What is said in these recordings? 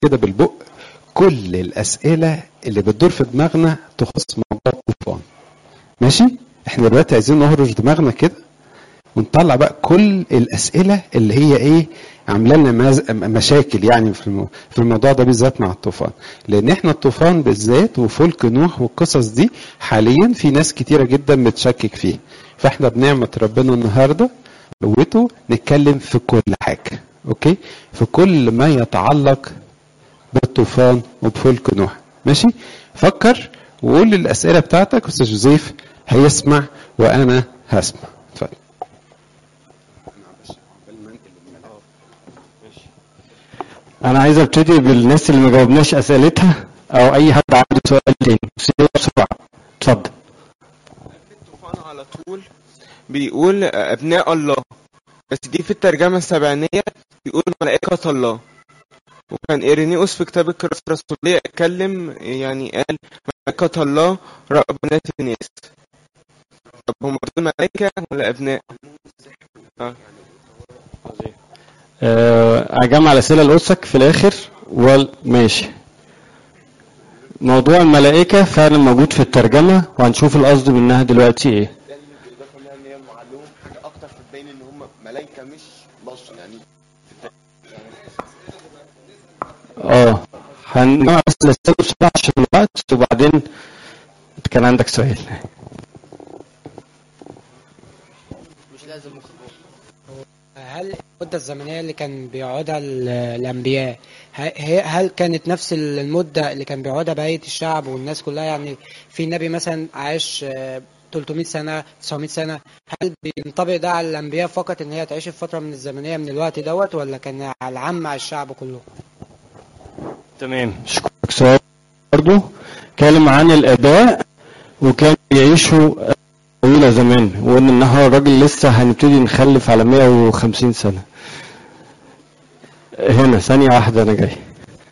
كده بالبق كل الاسئله اللي بتدور في دماغنا تخص موضوع الطوفان ماشي احنا دلوقتي عايزين نهرش دماغنا كده ونطلع بقى كل الاسئله اللي هي ايه عامله لنا مز- مشاكل يعني في المو- في الموضوع ده بالذات مع الطوفان لان احنا الطوفان بالذات وفلك نوح والقصص دي حاليا في ناس كتيره جدا بتشكك فيه فاحنا بنعمه ربنا النهارده قوته نتكلم في كل حاجه اوكي في كل ما يتعلق بالطوفان وبفلك نوح ماشي فكر وقول الاسئله بتاعتك استاذ جوزيف هيسمع وانا هسمع اتفضل انا عايز ابتدي بالناس اللي ما جاوبناش اسئلتها او اي حد عنده سؤال تاني بس يلا بسرعه اتفضل الطوفان على طول بيقول أبناء الله بس دي في الترجمة السبعينية بيقول ملائكة الله وكان إيرينيوس في كتاب الكراسة الرسولية اتكلم يعني قال ملائكة الله رأى بنات الناس طب هم دول ملائكة ولا أبناء؟ آه. آه، اجمع الاسئله لقدسك في الاخر وال... ماشي موضوع الملائكه فعلا موجود في الترجمه وهنشوف القصد منها دلوقتي ايه ده اللي بيضافوا لها ان هي معلوم حاجه اكتر فتبين ان هم ملائكه مش بشر يعني اه هنجمع بس الاسئله بسرعه عشان الوقت وبعدين كان عندك سؤال مش لازم هل المدة الزمنية اللي كان بيقعدها ال- الأنبياء ه- هي- هل كانت نفس المدة اللي كان بيقعدها بقية الشعب والناس كلها يعني في نبي مثلا عاش آه، 300 سنة 900 سنة هل بينطبق ده على الأنبياء فقط إن هي تعيش في فترة من الزمنية من الوقت دوت ولا كان على العام على الشعب كله؟ تمام اشكرك سؤال برضه كلم عن الاباء وكانوا بيعيشوا طويله زمان وان النهار الراجل لسه هنبتدي نخلف على 150 سنه هنا ثانيه واحده انا جاي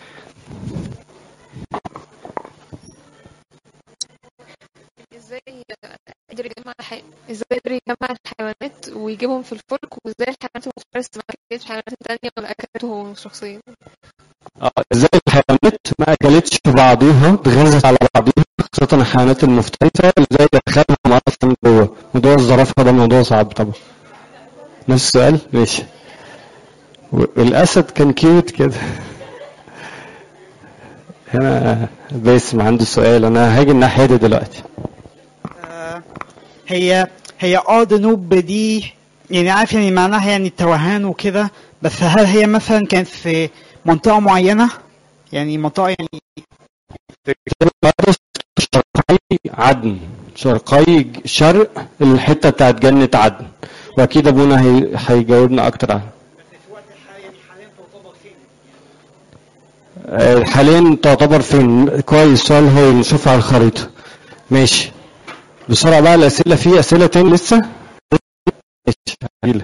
ازاي قدر يجمع الحي... ازاي قدر يجمع الحيوانات ويجيبهم في الفلك وازاي الحيوانات المفترسة ما كانتش حيوانات تانية ولا أكلته هو شخصيا اه ازاي الحيوانات ما اكلتش بعضيها اتغذت على بعضيها خاصه الحيوانات المفترسه ازاي دخلهم اصلا جوه موضوع الزرافه ده موضوع صعب طبعا نفس السؤال ماشي والاسد كان كيوت كده هنا باسم عنده سؤال انا هاجي الناحيه دي دلوقتي هي هي اه ذنوب دي يعني عارف يعني معناها يعني التوهان وكده بس هل هي مثلا كانت في منطقة معينة يعني منطقة يعني شرقي عدن شرقي شرق الحته بتاعت جنه عدن واكيد ابونا هي- هيجاوبنا اكتر عنها آه، حاليا تعتبر فين كويس سؤال هو نشوف على الخريطه ماشي بسرعه بقى الاسئله في اسئله تاني لسه ماشي هجيلك.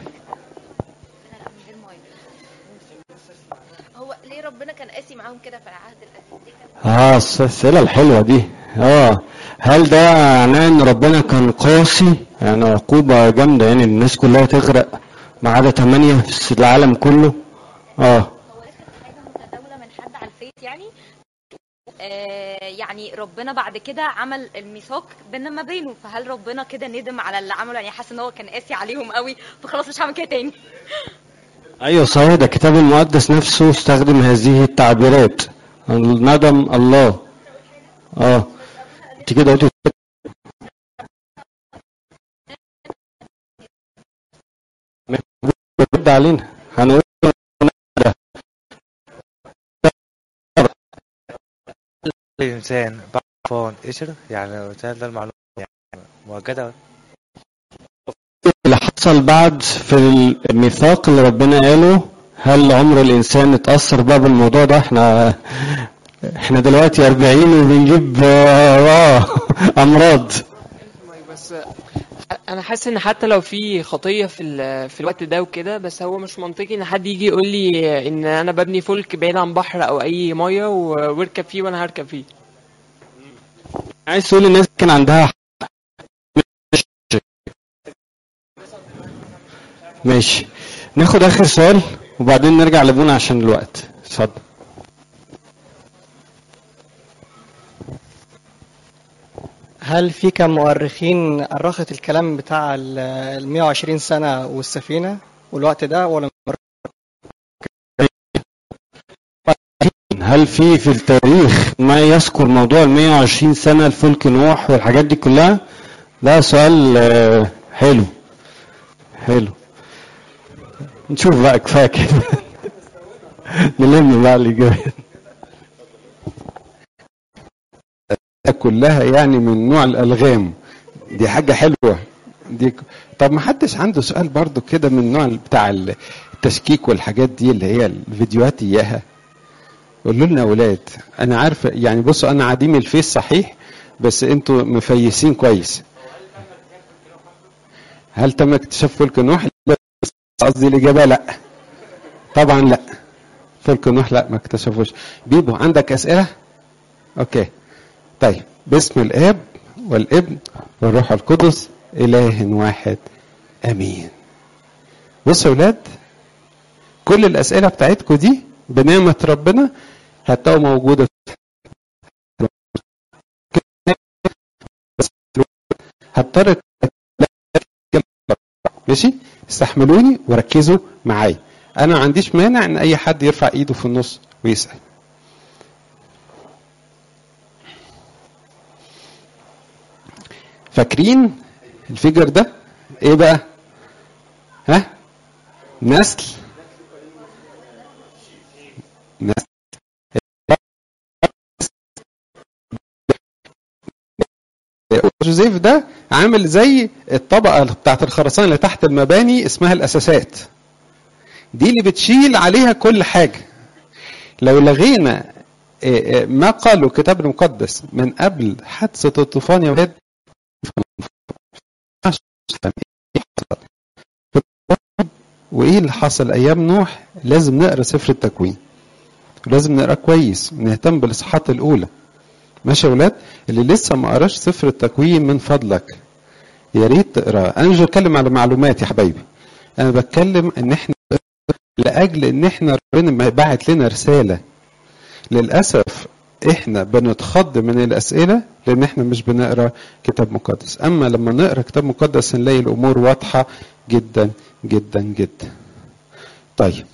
هو ليه ربنا كان قاسي معاهم كده في العهد القديم ليه كان اه الاسئله الحلوه دي اه هل ده معناه ان ربنا كان قاسي يعني عقوبه جامده يعني الناس كلها تغرق ما عدا ثمانيه في العالم كله اه متداولة من حد على الفيس يعني آه يعني ربنا بعد كده عمل الميثاق بيننا ما بينه فهل ربنا كده ندم على اللي عمله يعني حاسس ان هو كان قاسي عليهم قوي فخلاص مش هعمل كده تاني ايوه صحيح ده الكتاب المقدس نفسه استخدم هذه التعبيرات ندم الله اه انت كده قلت رد علينا هنقول الإنسان ضعفان قشر يعني وسائل ده المعلومة يعني مؤكدة اللي حصل بعد في الميثاق اللي ربنا قاله هل عمر الانسان اتاثر بقى بالموضوع ده احنا احنا دلوقتي 40 وبنجيب اه امراض بس انا حاسس ان حتى لو في خطيه في ال- في الوقت ده وكده بس هو مش منطقي ان حد يجي يقول لي ان انا ببني فلك بعيد عن بحر او اي ميه و- واركب فيه وانا هركب فيه عايز تقول الناس كان عندها ماشي ناخد اخر سؤال وبعدين نرجع لابونا عشان الوقت اتفضل هل في كان مؤرخين أرخت الكلام بتاع ال 120 سنة والسفينة والوقت ده ولا هل في في التاريخ ما يذكر موضوع ال 120 سنة الفلك نوح والحاجات دي كلها؟ ده سؤال آه، حلو حلو نشوف بقى كفايه كده نلم بقى الإجابات كلها يعني من نوع الالغام دي حاجه حلوه دي ك- طب ما حدش عنده سؤال برضو كده من نوع بتاع التشكيك والحاجات دي اللي هي الفيديوهات اياها قولوا لنا يا اولاد انا عارف يعني بصوا انا عديم الفيس صحيح بس انتوا مفيسين كويس هل تم اكتشاف فلك نوح قصدي الاجابه لا طبعا لا فلك نوح لا ما اكتشفوش بيبو عندك اسئله اوكي طيب باسم الاب والابن والروح القدس اله واحد امين بصوا يا اولاد كل الاسئله بتاعتكم دي بنعمه ربنا هتلاقوا موجوده هضطر ماشي استحملوني وركزوا معايا انا ما عنديش مانع ان اي حد يرفع ايده في النص ويسال فاكرين الفيجر ده ايه بقى ها نسل نسل جوزيف ده عامل زي الطبقه بتاعت الخرسانه اللي تحت المباني اسمها الاساسات دي اللي بتشيل عليها كل حاجه لو لغينا آه، آه، ما قاله الكتاب المقدس من قبل حادثه الطوفان يا ولاد وايه اللي حصل ايام نوح لازم نقرا سفر التكوين ولازم نقرا كويس ونهتم بالاصحاحات الاولى ماشي يا ولاد اللي لسه ما قراش سفر التكوين من فضلك يا ريت تقراه انا مش بتكلم على معلومات يا حبايبي انا بتكلم ان احنا لاجل ان احنا ربنا باعت لنا رساله للاسف احنا بنتخض من الاسئله لان احنا مش بنقرا كتاب مقدس اما لما نقرا كتاب مقدس نلاقي الامور واضحه جدا جدا جدا طيب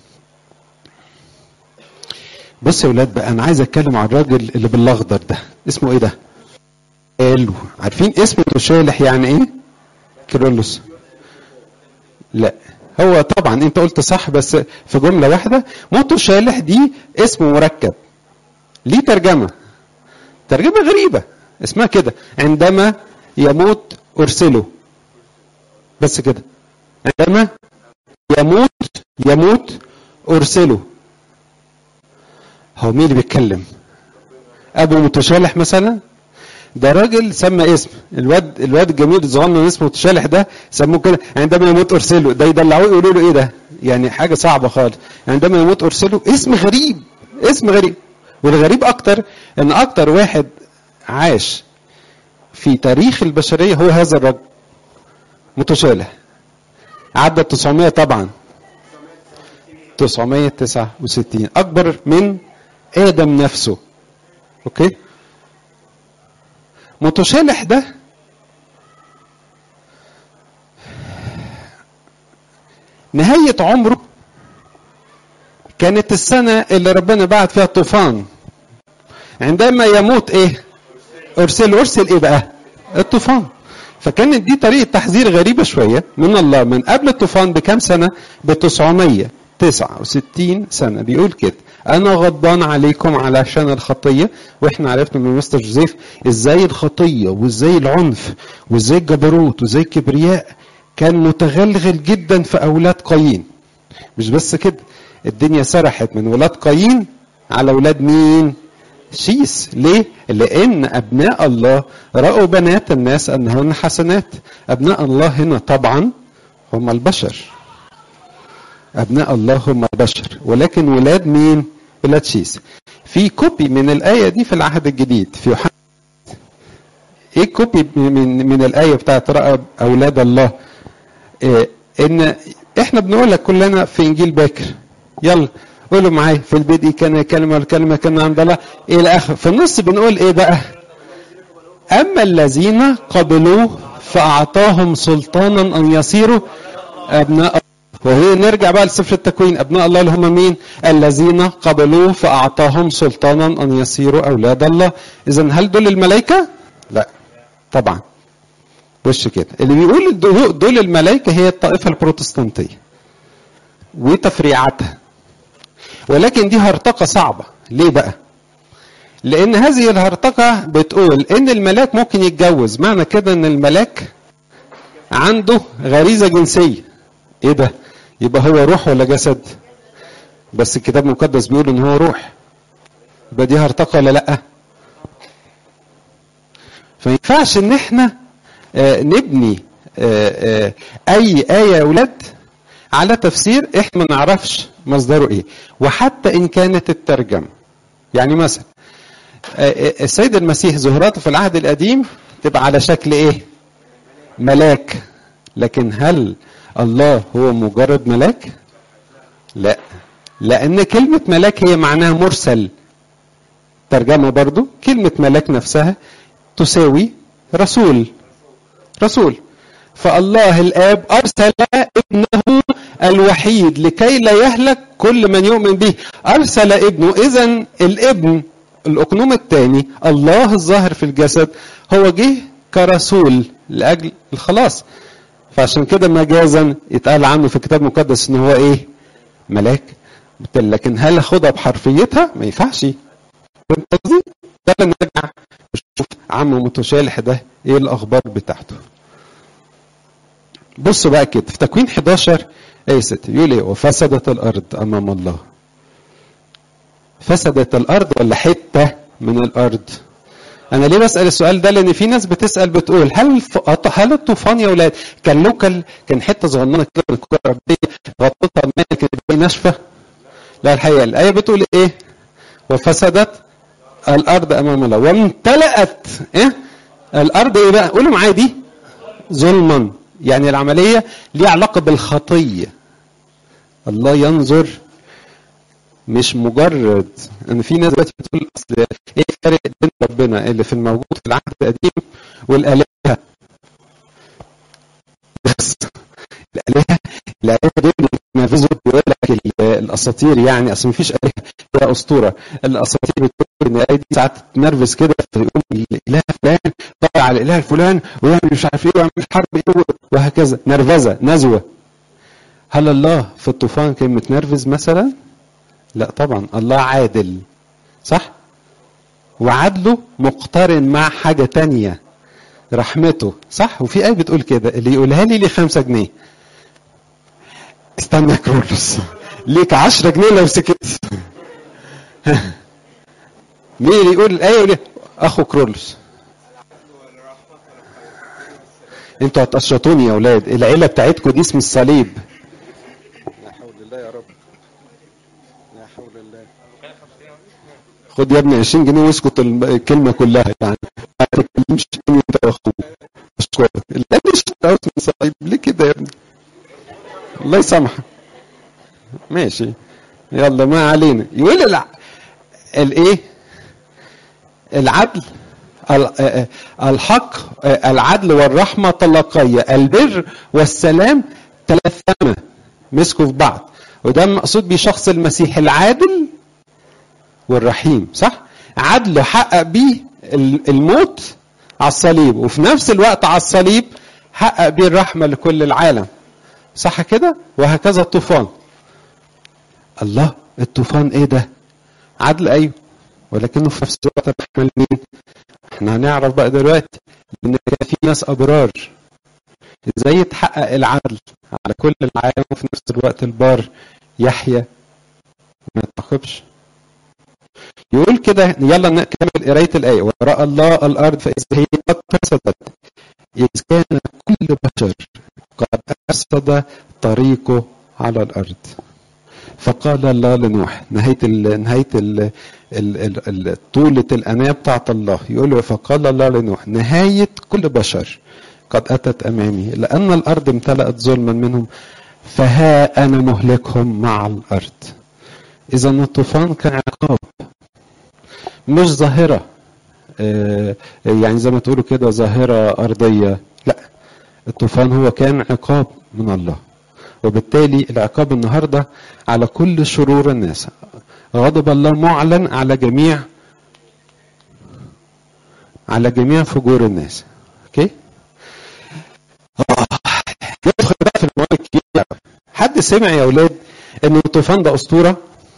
بص يا ولاد بقى انا عايز اتكلم عن الراجل اللي بالاخضر ده اسمه ايه ده قالوا عارفين اسم تشالح يعني ايه كيرلس لا هو طبعا انت قلت صح بس في جمله واحده موتو شالح دي اسم مركب ليه ترجمه ترجمه غريبه اسمها كده عندما يموت ارسله بس كده عندما يموت يموت ارسله هو مين اللي بيتكلم ابو متشالح مثلا ده راجل سمى اسم الواد الواد الجميل الصغنن اسمه متشالح ده سموه كده عندما يموت ارسله ده يدلعوه يقولوا له ايه ده يعني حاجه صعبه خالص عندما يموت ارسله اسم غريب اسم غريب والغريب اكتر ان اكتر واحد عاش في تاريخ البشريه هو هذا الرجل متشالح عدى 900 طبعا 969 اكبر من ادم نفسه اوكي متشالح ده نهاية عمره كانت السنة اللي ربنا بعت فيها الطوفان عندما يموت ايه ارسل ارسل ايه بقى الطوفان فكانت دي طريقة تحذير غريبة شوية من الله من قبل الطوفان بكام سنة ب 969 سنة بيقول كده أنا غضبان عليكم علشان الخطية وإحنا عرفنا من مستر جوزيف إزاي الخطية وإزاي العنف وإزاي الجبروت وإزاي الكبرياء كان متغلغل جدا في أولاد قايين مش بس كده الدنيا سرحت من ولاد قايين على ولاد مين؟ شيس ليه؟ لأن أبناء الله رأوا بنات الناس أنهن حسنات أبناء الله هنا طبعا هم البشر أبناء الله هم البشر ولكن ولاد مين؟ ولاد شيس في كوبي من الآية دي في العهد الجديد في يوحنا إيه كوبي من من الآية بتاعت رأى أولاد الله إيه إن إحنا بنقولها كلنا في إنجيل باكر يلا قولوا معايا في البدء كان كلمة والكلمة كان عند الله إلى آخر في النص بنقول إيه بقى اما الذين قبلوه فاعطاهم سلطانا ان يصيروا ابناء وهي نرجع بقى لسفر التكوين ابناء الله اللي هم مين الذين قبلوه فاعطاهم سلطانا ان يصيروا اولاد الله اذا هل دول الملائكه لا طبعا وش كده اللي بيقول دول دول الملائكه هي الطائفه البروتستانتيه وتفريعاتها ولكن دي هرطقه صعبه ليه بقى لان هذه الهرطقه بتقول ان الملاك ممكن يتجوز معنى كده ان الملاك عنده غريزه جنسيه ايه ده يبقى هو روح ولا جسد بس الكتاب المقدس بيقول ان هو روح يبقى دي هرطقه ولا لا فما ينفعش ان احنا آه نبني آه آه اي ايه يا اولاد على تفسير احنا ما نعرفش مصدره ايه وحتى ان كانت الترجمه يعني مثلا السيد المسيح ظهوراته في العهد القديم تبقى على شكل ايه ملاك لكن هل الله هو مجرد ملاك لا لان كلمه ملاك هي معناها مرسل ترجمه برضو كلمه ملاك نفسها تساوي رسول رسول فالله الاب ارسل ابنه الوحيد لكي لا يهلك كل من يؤمن به ارسل ابنه اذا الابن الاقنوم الثاني الله الظاهر في الجسد هو جه كرسول لاجل الخلاص فعشان كده مجازا يتقال عنه في الكتاب المقدس ان هو ايه ملاك لكن هل اخدها بحرفيتها ما ينفعش فهمت قصدي ده نرجع نشوف عم متشالح ده ايه الاخبار بتاعته بصوا بقى كده في تكوين 11 ايه ست يقول ايه وفسدت الارض امام الله فسدت الارض ولا حته من الارض انا ليه بسال السؤال ده لان في ناس بتسال بتقول هل ف... هل الطوفان يا اولاد كان لوكال كان حته صغننه كده من الكره الارضيه غطتها الماء كانت ناشفه لا الحقيقه الايه بتقول ايه وفسدت الارض امام الله وامتلأت ايه الارض ايه بقى قولوا معايا دي ظلما يعني العمليه ليها علاقه بالخطيه الله ينظر مش مجرد ان في ناس دلوقتي بتقول اصل ايه الفرق بين ربنا اللي في الموجود في العهد القديم والالهه بس الالهه الالهه دول بينفذوا بيقول لك الاساطير يعني اصل مفيش الهه هي اسطوره الاساطير بتقول ان الايه دي ساعات تنرفز كده فيقوم الاله فلان طالع على الاله الفلان ويعمل مش عارف ايه ويعمل حرب ايه وهكذا نرفزه نزوه هل الله في الطوفان كان متنرفز مثلا؟ لا طبعا الله عادل صح وعدله مقترن مع حاجة تانية رحمته صح وفي آية بتقول كده اللي يقولها لي ليه خمسة جنيه استنى يا كرولوس ليك عشرة جنيه لو سكت مين اللي يقول الآية يقول أخو كرولوس انتوا هتقشطوني يا اولاد العيله بتاعتكم دي اسم الصليب لا حول الله يا رب لا حول الله خد يا ابني 20 جنيه واسكت الكلمه كلها يعني ما تتكلمش انت واخوك اشكرك لا ليش اسم الصليب ليه كده يا ابني الله يسامحك ماشي يلا ما علينا يقول الع... الايه العدل الحق العدل والرحمة طلقية البر والسلام تلثمة مسكوا في بعض وده مقصود بيه شخص المسيح العادل والرحيم صح عدله حقق بيه الموت على الصليب وفي نفس الوقت على الصليب حقق بيه الرحمة لكل العالم صح كده وهكذا الطوفان الله الطوفان ايه ده عدل ايوه ولكنه في نفس الوقت الرحمة لمين احنا هنعرف بقى دلوقتي ان كان في ناس ابرار ازاي يتحقق العدل على كل العالم وفي نفس الوقت البار يحيى ما يتعاقبش يقول كده يلا نكمل قرايه الايه وراى الله الارض فاذا هي قد فسدت اذ كان كل بشر قد افسد طريقه على الارض فقال الله لنوح نهايه ال نهايه ال ال ال طولة الأناة بتاعت الله يقول له فقال الله لنوح نهاية كل بشر قد أتت أمامي لأن الأرض امتلأت ظلما منهم فها أنا مهلكهم مع الأرض إذا الطوفان كان عقاب مش ظاهرة آه، يعني زي ما تقولوا كده ظاهرة أرضية لا الطوفان هو كان عقاب من الله وبالتالي العقاب النهاردة على كل شرور الناس غضب الله معلن على جميع على جميع فجور الناس اوكي آه. ندخل بقى في المواد الكبيرة حد سمع يا اولاد ان الطوفان ده اسطوره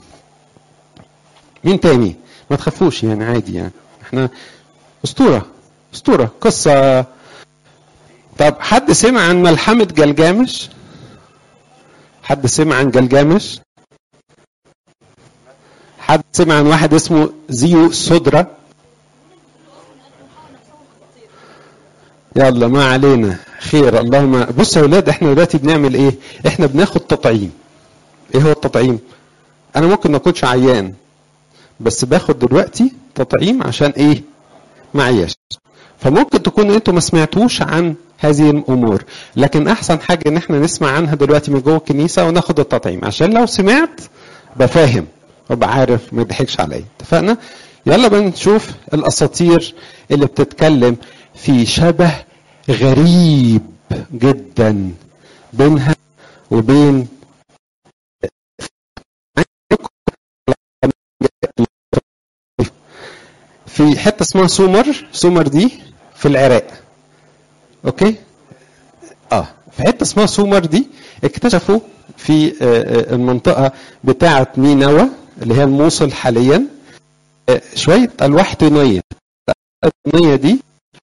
مين تاني ما تخافوش يعني عادي يعني احنا اسطوره اسطوره قصه طب حد سمع عن ملحمه جلجامش حد سمع عن جلجامش حد سمع عن واحد اسمه زيو سودرا يلا ما علينا خير اللهم بصوا يا اولاد احنا دلوقتي بنعمل ايه احنا بناخد تطعيم ايه هو التطعيم انا ممكن ما اكونش عيان بس باخد دلوقتي تطعيم عشان ايه معيش فممكن تكونوا انتوا ما سمعتوش عن هذه الامور لكن احسن حاجه ان احنا نسمع عنها دلوقتي من جوه الكنيسه وناخد التطعيم عشان لو سمعت بفاهم وابقى عارف ما يضحكش عليا اتفقنا يلا بقى نشوف الاساطير اللي بتتكلم في شبه غريب جدا بينها وبين في حته اسمها سومر سومر دي في العراق اوكي اه في حته اسمها سومر دي اكتشفوا في آه، آه، المنطقه بتاعه نينوى اللي هي الموصل حاليا آه، شويه الواح طينيه الطينيه دي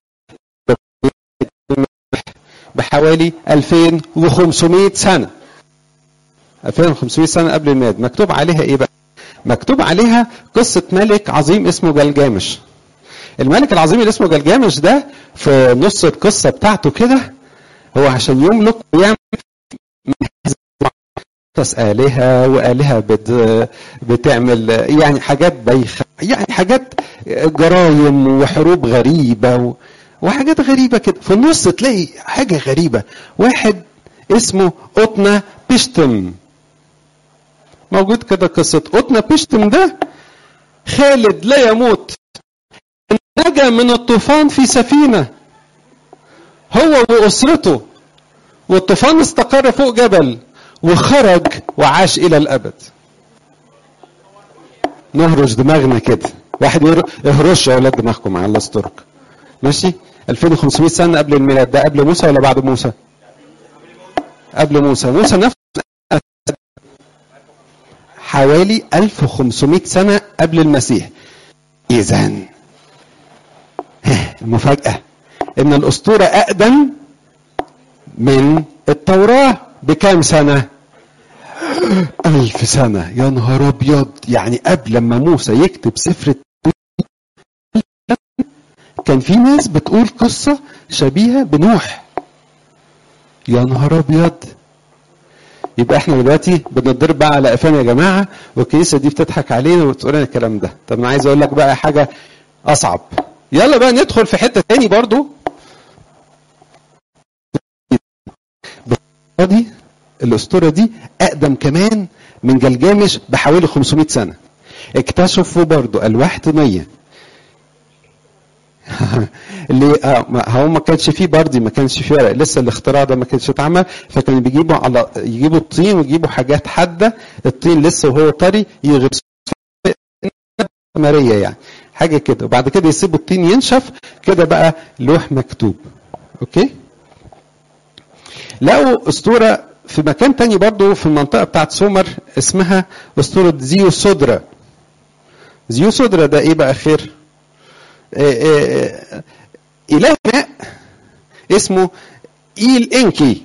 بحوالي 2500 سنه 2500 سنه قبل الميلاد مكتوب عليها ايه بقى مكتوب عليها قصة ملك عظيم اسمه جلجامش الملك العظيم اللي اسمه جلجامش ده في نص القصة بتاعته كده هو عشان يملك ويعمل قصص آلهة وآلهة بت بتعمل يعني حاجات بايخة يعني حاجات جرايم وحروب غريبة و وحاجات غريبة كده في النص تلاقي حاجة غريبة واحد اسمه أوتنا بيشتم موجود كده قصة قطنا بيشتم ده خالد لا يموت نجا من الطوفان في سفينة هو وأسرته والطوفان استقر فوق جبل وخرج وعاش إلى الأبد نهرش دماغنا كده واحد يقول اهرش يا اولاد دماغكم على استرك ماشي 2500 سنه قبل الميلاد ده قبل موسى ولا بعد موسى قبل موسى موسى نفسه حوالي 1500 سنة قبل المسيح إذا المفاجأة إن الأسطورة أقدم من التوراة بكام سنة؟ ألف سنة يا نهار أبيض يعني قبل ما موسى يكتب سفر كان في ناس بتقول قصة شبيهة بنوح يا نهار أبيض يبقى احنا دلوقتي بنضرب بقى على قفانا يا جماعه والكنيسه دي بتضحك علينا وتقول لنا الكلام ده طب انا عايز اقول لك بقى حاجه اصعب يلا بقى ندخل في حته تاني برضو دي الاسطوره دي اقدم كمان من جلجامش بحوالي 500 سنه اكتشفوا برضو الواح طينيه اللي آه هو ما كانش فيه بردي ما كانش فيه ورق لسه الاختراع ده ما كانش اتعمل فكانوا بيجيبوا على يجيبوا الطين ويجيبوا حاجات حاده الطين لسه وهو طري يغرسوه ماريه يعني حاجه كده وبعد كده يسيبوا الطين ينشف كده بقى لوح مكتوب اوكي لقوا اسطوره في مكان تاني برضو في المنطقه بتاعت سومر اسمها اسطوره زيو سودرا زيو سودرا ده ايه بقى خير إله ماء اسمه إيل إنكي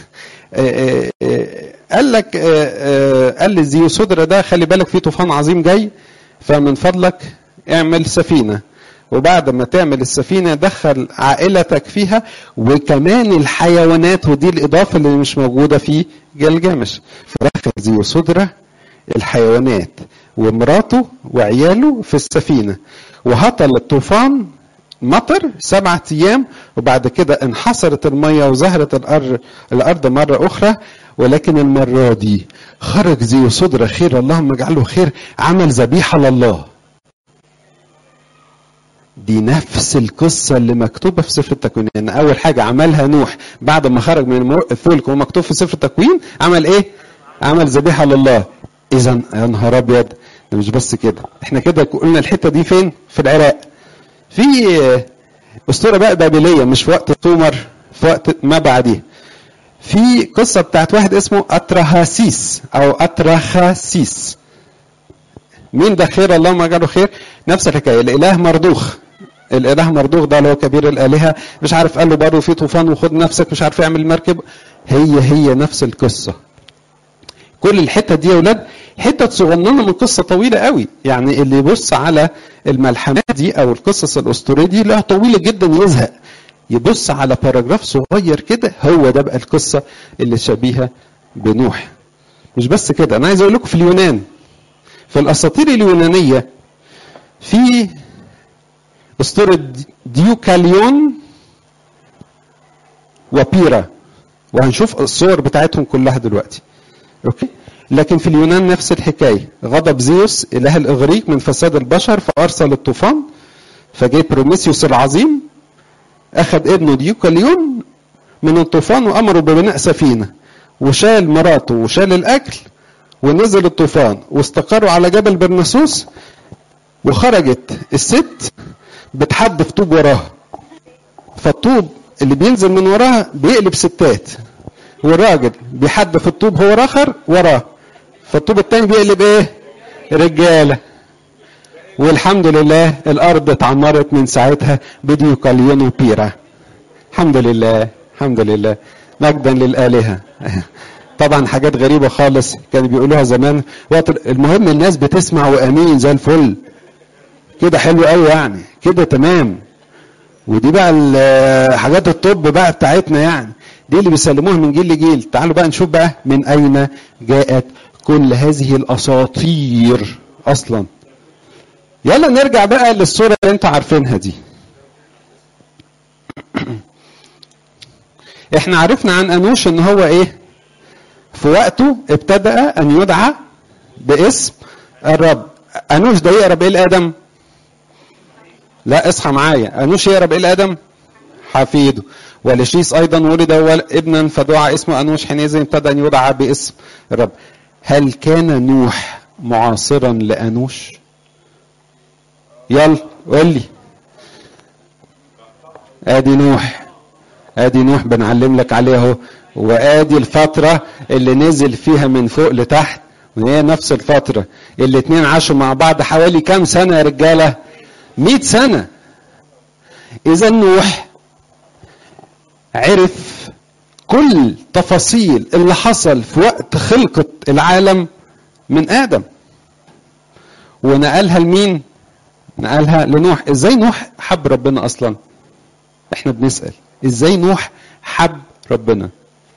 قال لك قال لزيو سودرا ده خلي بالك في طوفان عظيم جاي فمن فضلك اعمل سفينة وبعد ما تعمل السفينة دخل عائلتك فيها وكمان الحيوانات ودي الإضافة اللي مش موجودة في جلجامش فدخل زيو سودرا الحيوانات ومراته وعياله في السفينة وهطل الطوفان مطر سبعة أيام وبعد كده انحصرت المية وظهرت الأرض, الأرض مرة أخرى ولكن المرة دي خرج زي صدر خير اللهم اجعله خير عمل ذبيحة لله دي نفس القصة اللي مكتوبة في سفر التكوين يعني أول حاجة عملها نوح بعد ما خرج من المر- الفلك ومكتوب في سفر التكوين عمل إيه؟ عمل ذبيحة لله إذا يا نهار أبيض ده مش بس كده إحنا كده قلنا الحتة دي فين؟ في العراق في أسطورة بقى بابلية مش في وقت سومر في وقت ما بعديه في قصة بتاعت واحد اسمه أترهاسيس أو أترخاسيس مين ده خير اللهم اجعله خير نفس الحكايه الاله مردوخ الاله مردوخ ده اللي هو كبير الالهه مش عارف قال له برضه في طوفان وخد نفسك مش عارف يعمل مركب هي هي نفس القصه كل الحته دي يا اولاد حتت صغننه من قصه طويله قوي يعني اللي يبص على الملحمات دي او القصص الاسطوريه دي لها طويله جدا يزهق يبص على باراجراف صغير كده هو ده بقى القصه اللي شبيهه بنوح مش بس كده انا عايز اقول لكم في اليونان في الاساطير اليونانيه في اسطوره ديوكاليون وبيرا وهنشوف الصور بتاعتهم كلها دلوقتي اوكي لكن في اليونان نفس الحكايه غضب زيوس اله الاغريق من فساد البشر فارسل الطوفان فجاء بروميثيوس العظيم اخذ ابنه ديوكاليون من الطوفان وامره ببناء سفينه وشال مراته وشال الاكل ونزل الطوفان واستقروا على جبل برنسوس وخرجت الست بتحدف طوب وراها فالطوب اللي بينزل من وراها بيقلب ستات والراجل بيحدف الطوب هو اخر وراه فالطوب التاني بيقلب ايه رجاله والحمد لله الارض اتعمرت من ساعتها بديوكاليون وبيرا الحمد لله الحمد لله مجدا للالهه طبعا حاجات غريبه خالص كانوا بيقولوها زمان وقت المهم الناس بتسمع وامين زي الفل كده حلو قوي يعني كده تمام ودي بقى ال- حاجات الطب بقى بتاعتنا يعني دي اللي بيسلموها من جيل لجيل تعالوا بقى نشوف بقى من اين جاءت كل هذه الاساطير اصلا يلا نرجع بقى للصوره اللي انتوا عارفينها دي احنا عرفنا عن انوش ان هو ايه في وقته ابتدأ ان يدعى باسم الرب انوش ده يقرب ايه لادم لا اصحى معايا انوش يقرب ايه لادم حفيده ولشيس ايضا ولد ول- ابنا فدعا اسمه انوش حينئذ ابتدى ان يدعى باسم الرب هل كان نوح معاصرا لانوش يلا قول لي ادي نوح ادي نوح بنعلم لك عليه اهو وادي الفتره اللي نزل فيها من فوق لتحت وهي نفس الفتره الاتنين عاشوا مع بعض حوالي كام سنه يا رجاله 100 سنه اذا نوح عرف كل تفاصيل اللي حصل في وقت خلقة العالم من آدم ونقلها لمين؟ نقلها لنوح ازاي نوح حب ربنا اصلا احنا بنسأل ازاي نوح حب ربنا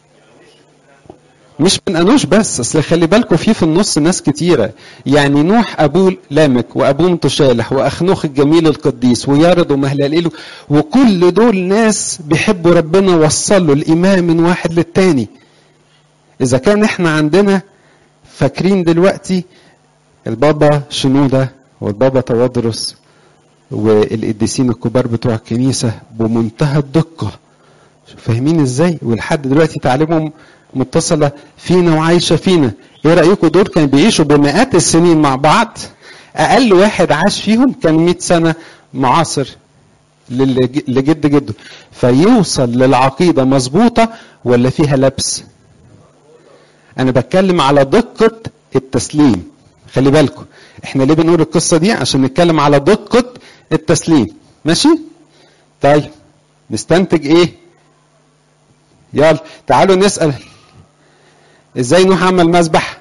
مش من انوش بس اصل خلي بالكم في في النص ناس كتيره يعني نوح ابوه لامك وابوه متشالح واخنوخ الجميل القديس ويارد ومهلليل وكل دول ناس بيحبوا ربنا وصلوا الايمان من واحد للتاني اذا كان احنا عندنا فاكرين دلوقتي البابا شنوده والبابا توادرس والقديسين الكبار بتوع الكنيسه بمنتهى الدقه فاهمين ازاي ولحد دلوقتي تعليمهم متصله فينا وعايشه فينا ايه رايكم دول كانوا بيعيشوا بمئات السنين مع بعض اقل واحد عاش فيهم كان 100 سنه معاصر للج- لجد جده فيوصل للعقيده مظبوطه ولا فيها لبس انا بتكلم على دقه التسليم خلي بالكم احنا ليه بنقول القصه دي عشان نتكلم على دقه التسليم ماشي طيب نستنتج ايه يلا تعالوا نسال ازاي نوح عمل مذبح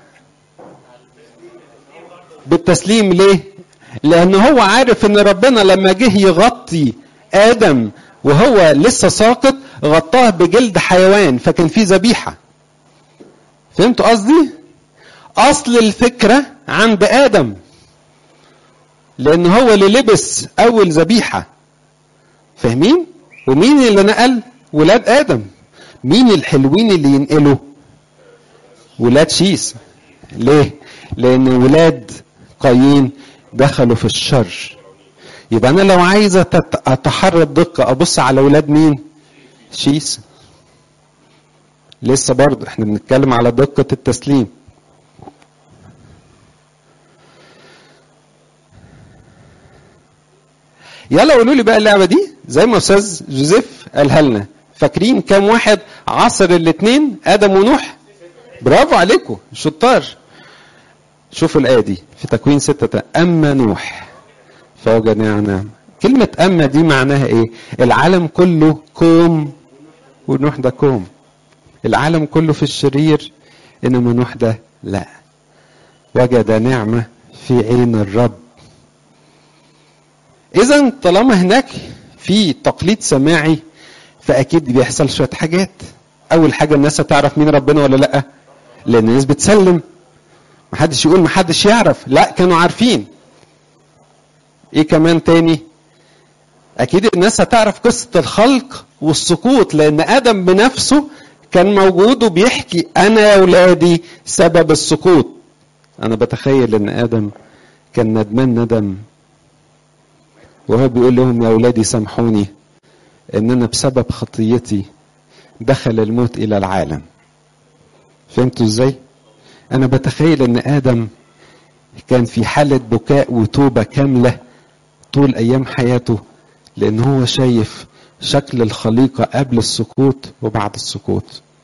بالتسليم ليه لان هو عارف ان ربنا لما جه يغطي ادم وهو لسه ساقط غطاه بجلد حيوان فكان في ذبيحه فهمتوا قصدي اصل الفكره عند ادم لان هو اللي لبس اول ذبيحه فاهمين ومين اللي نقل ولاد ادم مين الحلوين اللي ينقلوا ولاد شيس ليه لان ولاد قايين دخلوا في الشر يبقى انا لو عايز أتت- اتحرى الدقه ابص على اولاد مين شيس لسه برضه احنا بنتكلم على دقه التسليم يلا قولوا لي بقى اللعبه دي زي ما استاذ جوزيف قالها لنا فاكرين كام واحد عصر الاثنين ادم ونوح برافو عليكم شطار شوفوا الايه دي في تكوين ستة اما نوح فوجد نعم كلمة أما دي معناها إيه؟ العالم كله كوم ونوح ده كوم العالم كله في الشرير إنما نوح ده لا وجد نعمة في عين الرب إذا طالما هناك في تقليد سماعي فأكيد بيحصل شوية حاجات أول حاجة الناس هتعرف مين ربنا ولا لأ لأن الناس بتسلم محدش يقول محدش يعرف لا كانوا عارفين ايه كمان تاني اكيد الناس هتعرف قصة الخلق والسقوط لان ادم بنفسه كان موجود وبيحكي انا يا اولادي سبب السقوط انا بتخيل ان ادم كان ندمان ندم وهو بيقول لهم يا اولادي سامحوني ان انا بسبب خطيتي دخل الموت الى العالم فهمتوا ازاي انا بتخيل ان ادم كان في حالة بكاء وتوبة كاملة طول أيام حياته لأن هو شايف شكل الخليقة قبل السقوط وبعد السقوط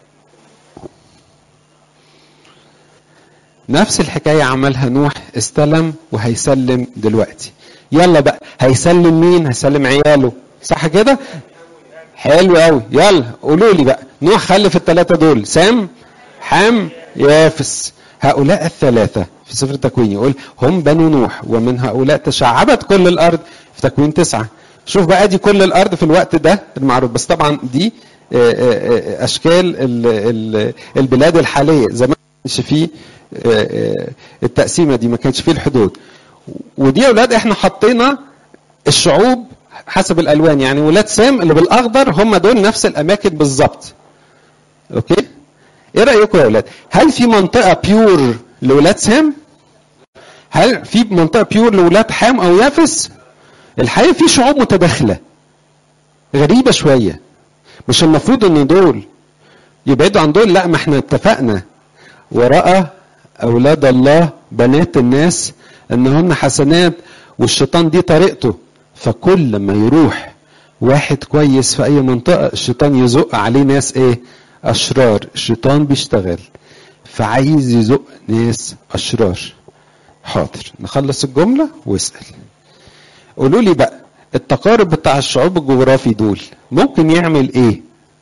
نفس الحكاية عملها نوح استلم وهيسلم دلوقتي يلا بقى هيسلم مين هيسلم عياله صح كده حلو قوي يلا قولوا لي بقى نوح خلف الثلاثة دول سام حام يافس هؤلاء الثلاثة في سفر التكوين يقول هم بنو نوح ومن هؤلاء تشعبت كل الأرض في تكوين تسعة شوف بقى دي كل الأرض في الوقت ده المعروف بس طبعا دي آه، آه، آه، أشكال ال- ال- البلاد الحالية زمان ما كانش فيه آه، آه، التقسيمة دي ما كانش فيه الحدود ودي يا أولاد احنا حطينا الشعوب حسب الألوان يعني ولاد سام اللي بالأخضر هم دول نفس الأماكن بالظبط أوكي ايه رايكم يا اولاد هل في منطقه بيور لاولاد سام هل في منطقه بيور لاولاد حام او يافس الحقيقه في شعوب متداخله غريبه شويه مش المفروض ان دول يبعدوا عن دول لا ما احنا اتفقنا وراى اولاد الله بنات الناس انهن حسنات والشيطان دي طريقته فكل ما يروح واحد كويس في اي منطقه الشيطان يزق عليه ناس ايه اشرار الشيطان بيشتغل فعايز يزق ناس اشرار حاضر نخلص الجمله واسال قولوا لي بقى التقارب بتاع الشعوب الجغرافي دول ممكن يعمل ايه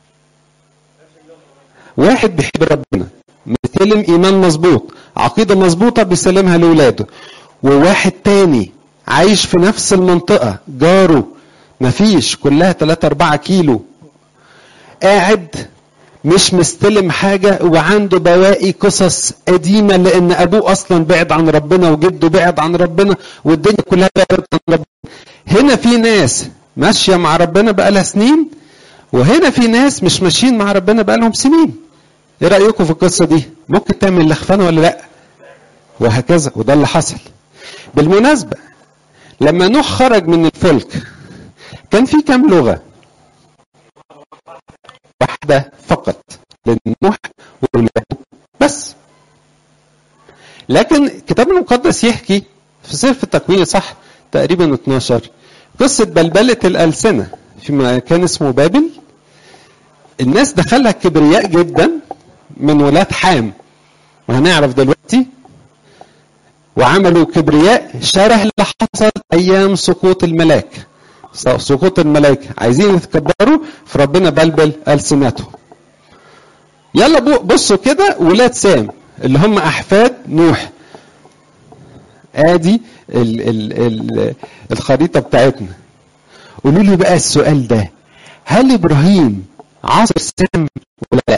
واحد بيحب ربنا بيسلم ايمان مظبوط عقيده مظبوطه بيسلمها لاولاده وواحد تاني عايش في نفس المنطقه جاره مفيش كلها 3 4 كيلو قاعد مش مستلم حاجة وعنده بواقي قصص قديمة لأن أبوه أصلا بعد عن ربنا وجده بعد عن ربنا والدنيا كلها بعدت عن ربنا هنا في ناس ماشية مع ربنا بقالها سنين وهنا في ناس مش ماشيين مع ربنا بقالهم سنين ايه رأيكم في القصة دي ممكن تعمل لخفانة ولا لا وهكذا وده اللي حصل بالمناسبة لما نوح خرج من الفلك كان في كام لغة واحدة فقط لنوح وأولاده بس لكن الكتاب المقدس يحكي في سفر التكوين صح تقريبا 12 قصة بلبلة الألسنة في مكان اسمه بابل الناس دخلها كبرياء جدا من ولاد حام وهنعرف دلوقتي وعملوا كبرياء شره اللي حصل ايام سقوط الملاك سقوط الملائكه عايزين يتكبروا فربنا بلبل السنتهم يلا بو- بصوا كده ولاد سام اللي هم احفاد نوح ادي ال ال ال الخريطه بتاعتنا قولوا لي بقى السؤال ده هل ابراهيم عاصر سام ولا لا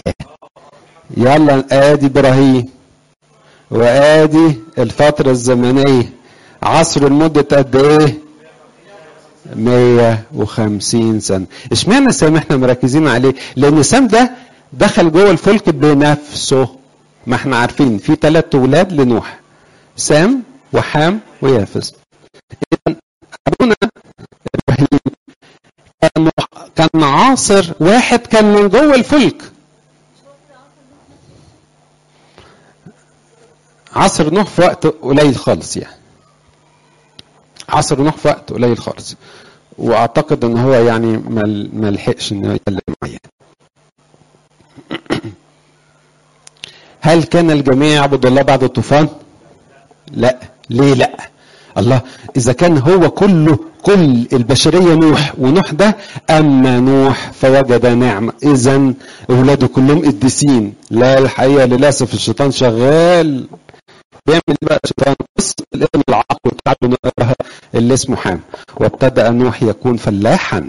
يلا ادي ابراهيم وادي الفتره الزمنيه عصر لمده قد ايه 150 سنه اشمعنى سام احنا مركزين عليه لان سام ده دخل جوه الفلك بنفسه ما احنا عارفين في ثلاث ولاد لنوح سام وحام ويافس إذن ابونا عاصر واحد كان من جوه الفلك عصر نوح في وقت قليل خالص يعني عصر نوح في وقت قليل خالص واعتقد ان هو يعني ما ما لحقش انه يتكلم معايا هل كان الجميع يعبد الله بعد الطوفان لا ليه لا الله اذا كان هو كله كل البشريه نوح ونوح ده اما نوح فوجد نعمه اذا اولاده كلهم قديسين لا الحقيقه للاسف الشيطان شغال بيعمل إيه بقى الشيطان قصه الابن العاق والتعب نقراها اللي اسمه حام وابتدا نوح يكون فلاحا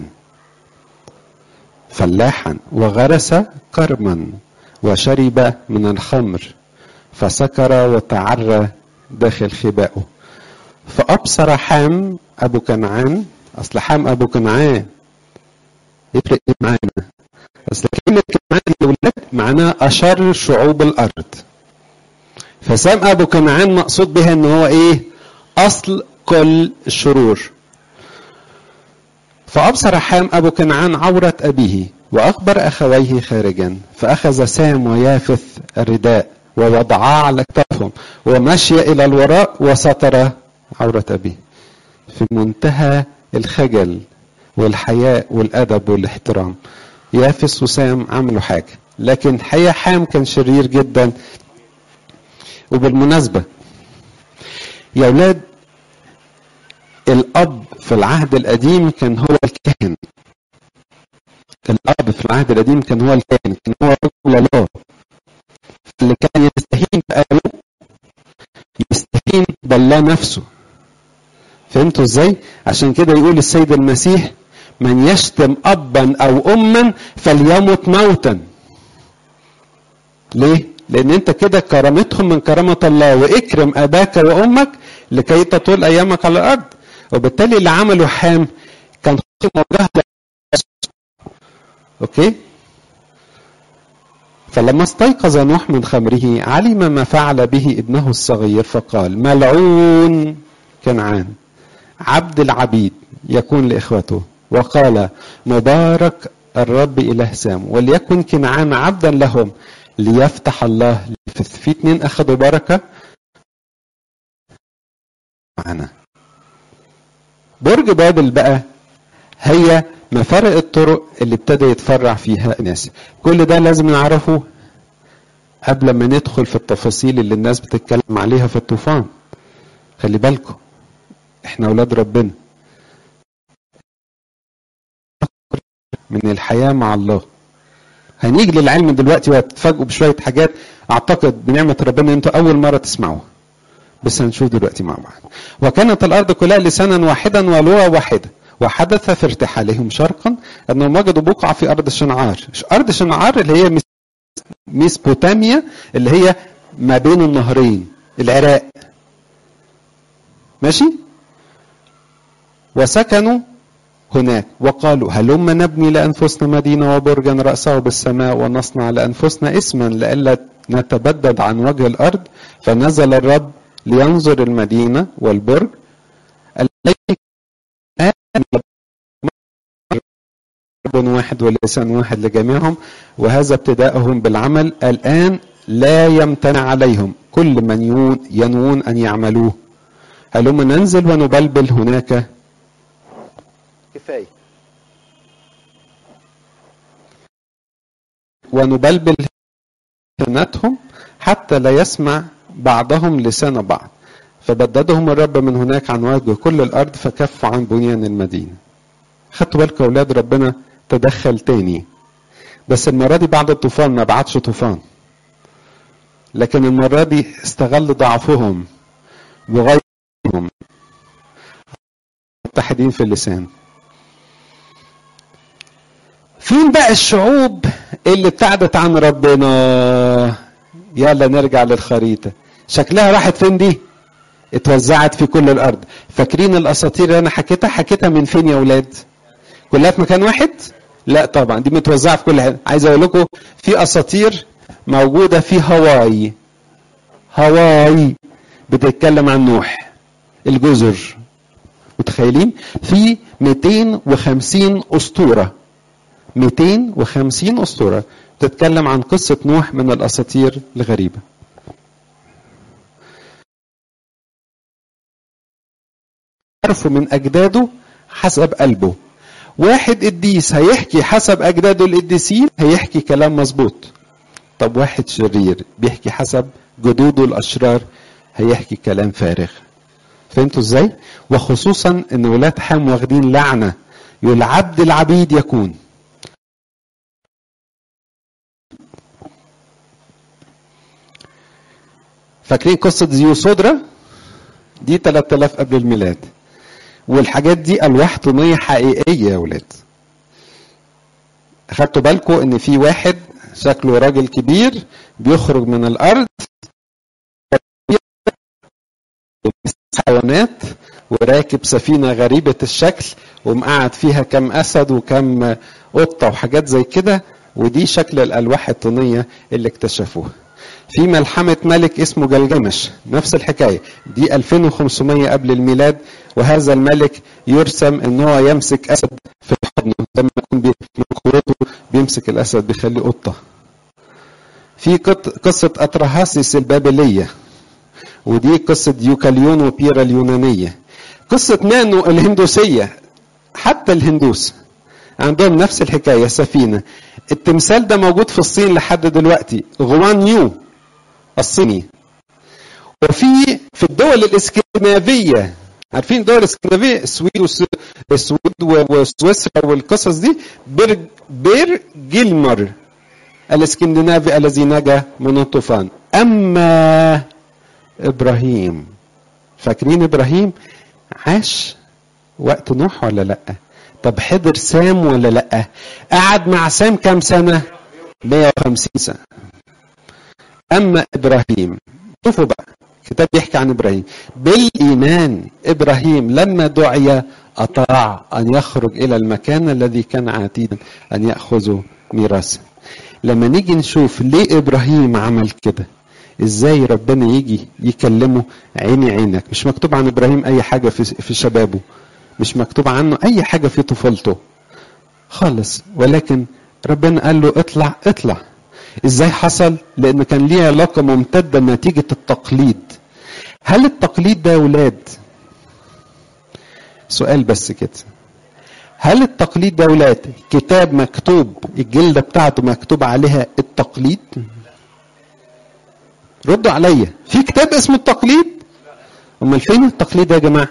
فلاحا وغرس كرما وشرب من الخمر فسكر وتعرى داخل خبائه فأبصر حام أبو كنعان أصل حام أبو كنعان يفرق إيه معانا أصل كلمة كنعان الأولاد معناها أشر شعوب الأرض فسام أبو كنعان مقصود بها إن هو إيه أصل كل الشرور فأبصر حام أبو كنعان عورة أبيه وأخبر أخويه خارجا فأخذ سام ويافث الرداء ووضعاه على أكتافهم ومشي إلى الوراء وستر عورة أبيه في منتهى الخجل والحياء والأدب والاحترام يافس وسام عملوا حاجة لكن حقيقة حام كان شرير جدا وبالمناسبة يا أولاد الأب في العهد القديم كان هو الكاهن الأب في العهد القديم كان هو الكاهن كان هو رجل الله اللي كان يستهين بأبوه يستهين بالله نفسه فهمتوا ازاي؟ عشان كده يقول السيد المسيح من يشتم أبا أو أما فليمت موتا ليه؟ لأن أنت كده كرامتهم من كرامة الله وإكرم أباك وأمك لكي تطول أيامك على الأرض وبالتالي اللي عمله حام كان موجه أوكي؟ فلما استيقظ نوح من خمره علم ما فعل به ابنه الصغير فقال ملعون كنعان عبد العبيد يكون لاخوته وقال مبارك الرب اله سام وليكن كنعان عبدا لهم ليفتح الله لفث في اتنين اخذوا بركه معنا برج بابل بقى هي مفارق الطرق اللي ابتدى يتفرع فيها الناس كل ده لازم نعرفه قبل ما ندخل في التفاصيل اللي الناس بتتكلم عليها في الطوفان خلي بالكم احنا اولاد ربنا من الحياة مع الله هنيجي للعلم دلوقتي وهتتفاجئوا بشوية حاجات اعتقد بنعمة ربنا انتوا اول مرة تسمعوها بس هنشوف دلوقتي مع بعض وكانت الارض كلها لسانا واحدا ولغة واحدة وحدث في ارتحالهم شرقا انهم وجدوا بقعة في ارض شنعار ارض شنعار اللي هي ميسبوتاميا اللي هي ما بين النهرين العراق ماشي وسكنوا هناك وقالوا هلم نبني لأنفسنا مدينة وبرجا رأسه بالسماء ونصنع لأنفسنا اسما لئلا نتبدد عن وجه الأرض فنزل الرب لينظر المدينة والبرج التي رب واحد ولسان واحد لجميعهم وهذا ابتداءهم بالعمل الآن لا يمتنع عليهم كل من ينوون أن يعملوه هلم ننزل ونبلبل هناك كفاية ونبلبل سنتهم حتى لا يسمع بعضهم لسان بعض فبددهم الرب من هناك عن وجه كل الأرض فكفوا عن بنيان المدينة خدتوا بالكم يا أولاد ربنا تدخل تاني بس المرة دي بعد الطوفان ما بعتش طوفان لكن المرة دي استغل ضعفهم وغيرهم متحدين في اللسان فين بقى الشعوب اللي ابتعدت عن ربنا يلا نرجع للخريطة شكلها راحت فين دي اتوزعت في كل الارض فاكرين الاساطير اللي انا حكيتها حكيتها من فين يا اولاد كلها في مكان واحد لا طبعا دي متوزعه في كل حته عايز اقول لكم في اساطير موجوده في هاواي هاواي بتتكلم عن نوح الجزر متخيلين في 250 اسطوره 250 أسطورة تتكلم عن قصة نوح من الأساطير الغريبة عرفوا من أجداده حسب قلبه واحد قديس هيحكي حسب أجداده القديسين هيحكي كلام مظبوط طب واحد شرير بيحكي حسب جدوده الأشرار هيحكي كلام فارغ فهمتوا ازاي؟ وخصوصا ان ولاد حام واخدين لعنه يقول عبد العبيد يكون فاكرين قصة زيوسودرا؟ دي 3000 قبل الميلاد والحاجات دي ألواح طينية حقيقية يا ولاد أخدتوا بالكم إن في واحد شكله راجل كبير بيخرج من الأرض حيوانات وراكب سفينة غريبة الشكل ومقعد فيها كم أسد وكم قطة وحاجات زي كده ودي شكل الألواح الطينية اللي اكتشفوها في ملحمة ملك اسمه جلجمش نفس الحكاية دي 2500 قبل الميلاد وهذا الملك يرسم ان هو يمسك اسد في حضنه لما يكون بي- من قوته بيمسك الاسد بيخليه قطة في قط- قصة أترهاسيس البابلية ودي قصة ديوكاليون وبيرا اليونانية قصة نانو الهندوسية حتى الهندوس عندهم نفس الحكاية سفينة التمثال ده موجود في الصين لحد دلوقتي غوان يو الصيني وفي في الدول الاسكندنافية عارفين الدول الاسكندنافية السويد والس- السويد وسويسرا والقصص دي بير بير جيلمر الاسكندنافي الذي نجا من الطوفان اما ابراهيم فاكرين ابراهيم عاش وقت نوح ولا لا طب حضر سام ولا لا قعد مع سام كام سنه 150 سنه اما ابراهيم شوفوا بقى الكتاب بيحكي عن ابراهيم بالايمان ابراهيم لما دعي اطاع ان يخرج الى المكان الذي كان عتيدا ان ياخذه ميراثا لما نيجي نشوف ليه ابراهيم عمل كده ازاي ربنا يجي يكلمه عيني عينك مش مكتوب عن ابراهيم اي حاجه في في شبابه مش مكتوب عنه اي حاجه في طفولته خالص ولكن ربنا قال له اطلع اطلع ازاي حصل لان كان ليه علاقه ممتده نتيجه التقليد هل التقليد ده يا ولاد سؤال بس كده هل التقليد ده يا ولاد كتاب مكتوب الجلده بتاعته مكتوب عليها التقليد ردوا عليا في كتاب اسمه التقليد امال فين التقليد ده يا جماعه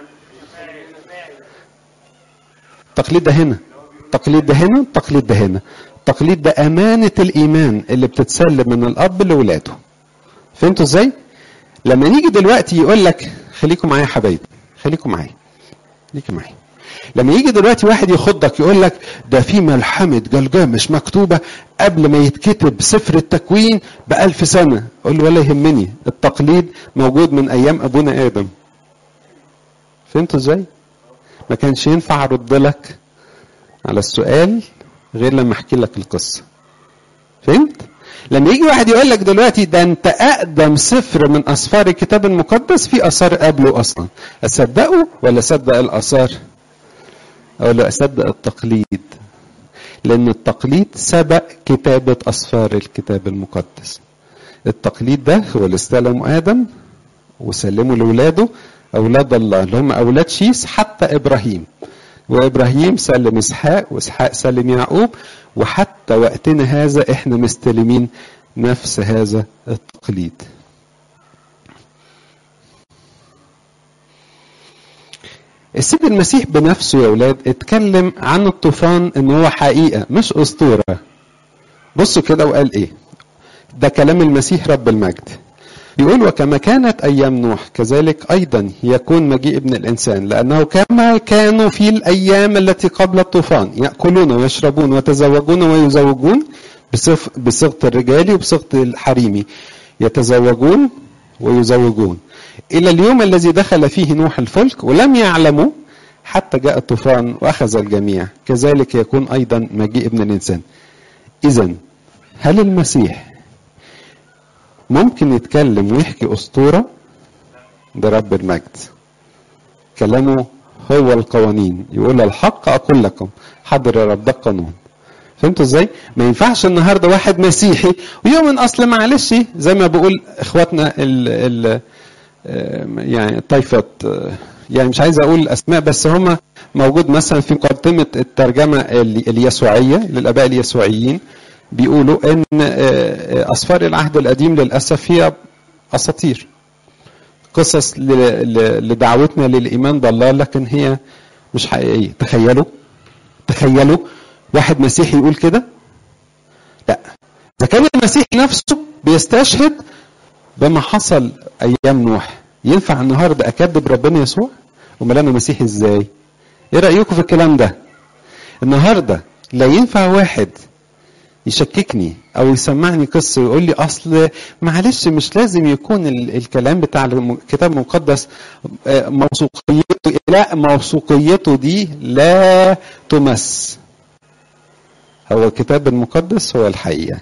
التقليد ده هنا التقليد ده هنا التقليد ده هنا التقليد ده أمانة الإيمان اللي بتتسلم من الأب لولاده فهمتوا إزاي؟ لما نيجي دلوقتي يقول لك خليكم معايا يا حبايبي خليكم معايا خليكم معايا لما يجي دلوقتي واحد يخضك يقول لك ده في ملحمة جلجامش مكتوبة قبل ما يتكتب سفر التكوين بألف سنة قول له ولا يهمني التقليد موجود من أيام أبونا آدم فهمتوا إزاي؟ ما كانش ينفع أرد لك على السؤال غير لما احكي لك القصه فهمت لما يجي واحد يقول لك دلوقتي ده انت اقدم سفر من اسفار الكتاب المقدس في اثار قبله اصلا اصدقه ولا اصدق الاثار اقول له اصدق التقليد لان التقليد سبق كتابه اسفار الكتاب المقدس التقليد ده هو اللي استلمه ادم وسلمه لاولاده اولاد الله اللي هم اولاد شيس حتى ابراهيم وابراهيم سلم اسحاق واسحاق سلم يعقوب وحتى وقتنا هذا احنا مستلمين نفس هذا التقليد السيد المسيح بنفسه يا اولاد اتكلم عن الطوفان ان هو حقيقه مش اسطوره بصوا كده وقال ايه ده كلام المسيح رب المجد يقول وكما كانت ايام نوح كذلك ايضا يكون مجيء ابن الانسان لانه كما كانوا في الايام التي قبل الطوفان ياكلون ويشربون ويتزوجون ويزوجون بصف بصيغه الرجال وبصيغه الحريمي يتزوجون ويزوجون الى اليوم الذي دخل فيه نوح الفلك ولم يعلموا حتى جاء الطوفان واخذ الجميع كذلك يكون ايضا مجيء ابن الانسان اذا هل المسيح ممكن يتكلم ويحكي أسطورة ده رب المجد كلامه هو القوانين يقول الحق أقول لكم حضر رب ده قانون فهمتوا ازاي؟ ما ينفعش النهارده واحد مسيحي ويؤمن اصل معلش زي ما بقول اخواتنا ال ال آه، يعني طائفه آه، يعني مش عايز اقول اسماء بس هم موجود مثلا في مقدمه الترجمه ال- اليسوعيه للاباء اليسوعيين بيقولوا ان آه، آه، اسفار العهد القديم للاسف هي اساطير قصص ل- ل- لدعوتنا للايمان بالله لكن هي مش حقيقيه تخيلوا تخيلوا واحد مسيحي يقول كده لا اذا كان المسيح نفسه بيستشهد بما حصل ايام نوح ينفع النهارده اكذب ربنا يسوع امال انا مسيحي ازاي ايه رايكم في الكلام ده النهارده لا ينفع واحد يشككني او يسمعني قصه ويقول لي اصل معلش مش لازم يكون ال- الكلام بتاع الم- الكتاب المقدس آه، موثوقيته لا موثوقيته دي لا تمس هو الكتاب المقدس هو الحقيقه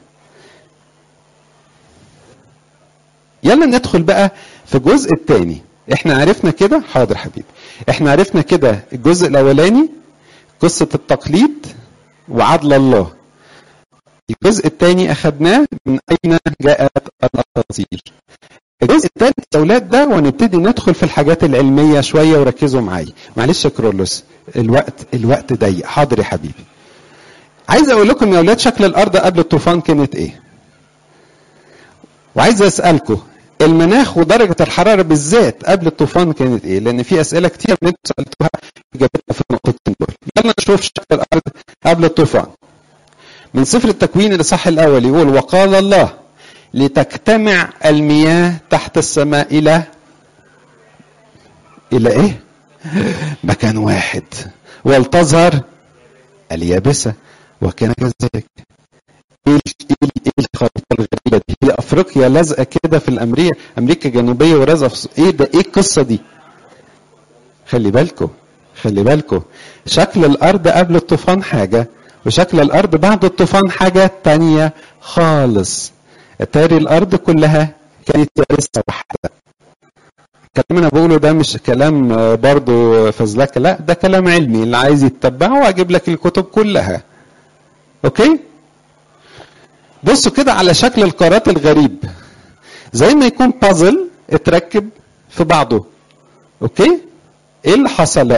يلا ندخل بقى في الجزء الثاني احنا عرفنا كده حاضر حبيبي احنا عرفنا كده الجزء الاولاني قصه التقليد وعدل الله الجزء الثاني اخذناه من اين جاءت الاساطير الجزء الثالث يا اولاد ده وهنبتدي ندخل في الحاجات العلميه شويه وركزوا معايا معلش يا كرولوس الوقت الوقت ضيق حاضر يا حبيبي عايز اقول لكم يا اولاد شكل الارض قبل الطوفان كانت ايه وعايز اسالكم المناخ ودرجه الحراره بالذات قبل الطوفان كانت ايه لان في اسئله كتير من انتوا سالتوها اجابتها في النقطتين دول يلا نشوف شكل الارض قبل الطوفان من سفر التكوين الاصحاح الاول يقول وقال الله لتجتمع المياه تحت السماء الى الى ايه مكان واحد ولتظهر اليابسه وكان كذلك ايه ايه ايه الخريطه الغريبه دي هي افريقيا لازقه كده في الامريكا امريكا الجنوبيه ولازقه في ايه ده ايه القصه دي خلي بالكم خلي بالكم شكل الارض قبل الطوفان حاجه وشكل الارض بعد الطوفان حاجه تانية خالص اتاري الارض كلها كانت يابسه واحده الكلام انا بقوله ده مش كلام آه، برضو فزلكه لا ده كلام علمي اللي عايز يتبعه واجيب لك الكتب كلها اوكي بصوا كده على شكل القارات الغريب زي ما يكون بازل اتركب في بعضه اوكي ايه اللي حصل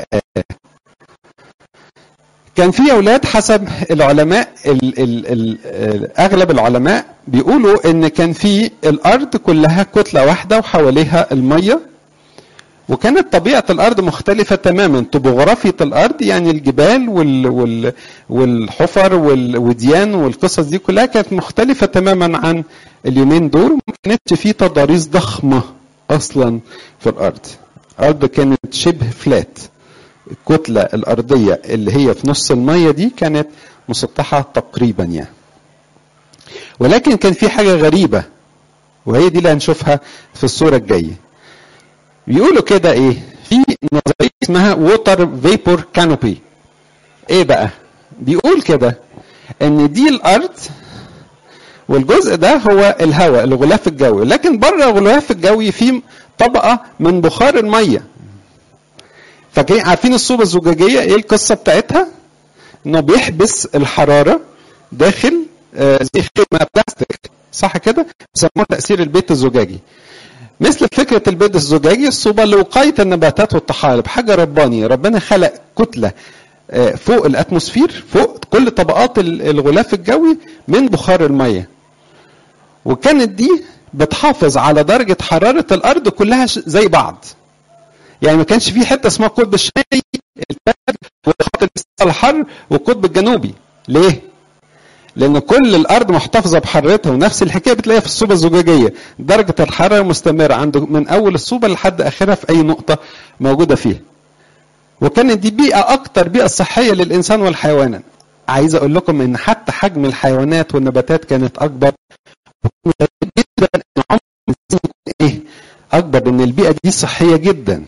كان في اولاد حسب العلماء ال ال ال ال اغلب العلماء بيقولوا ان كان في الارض كلها كتله واحده وحواليها الميه وكانت طبيعه الارض مختلفه تماما طبوغرافيه الارض يعني الجبال وال وال والحفر والوديان والقصص دي كلها كانت مختلفه تماما عن اليومين دول ما كانتش في تضاريس ضخمه اصلا في الارض الارض كانت شبه فلات الكتلة الأرضية اللي هي في نص المية دي كانت مسطحة تقريبا يعني ولكن كان في حاجة غريبة وهي دي اللي هنشوفها في الصورة الجاية بيقولوا كده ايه في نظرية اسمها ووتر فيبور كانوبي ايه بقى بيقول كده ان دي الارض والجزء ده هو الهواء الغلاف الجوي لكن بره الغلاف الجوي في طبقة من بخار المية فاكرين عارفين الصوبة الزجاجية ايه القصة بتاعتها؟ انه بيحبس الحرارة داخل آه زي خيمة بلاستيك صح كده؟ بيسموها تأثير البيت الزجاجي. مثل فكرة البيت الزجاجي الصوبة لوقاية النباتات والطحالب حاجة ربانية ربنا خلق كتلة آه فوق الأتموسفير فوق كل طبقات الغلاف الجوي من بخار المية. وكانت دي بتحافظ على درجة حرارة الأرض كلها زي بعض. يعني ما كانش في حته اسمها القطب الشمالي الثلج والخط الحر والقطب الجنوبي ليه؟ لان كل الارض محتفظه بحرارتها ونفس الحكايه بتلاقيها في الصوبه الزجاجيه درجه الحراره مستمره عند من اول الصوبه لحد اخرها في اي نقطه موجوده فيها وكانت دي بيئه اكتر بيئه صحيه للانسان والحيوانات عايز اقول لكم ان حتى حجم الحيوانات والنباتات كانت اكبر جدا ان عمر ايه اكبر ان البيئه دي صحيه جدا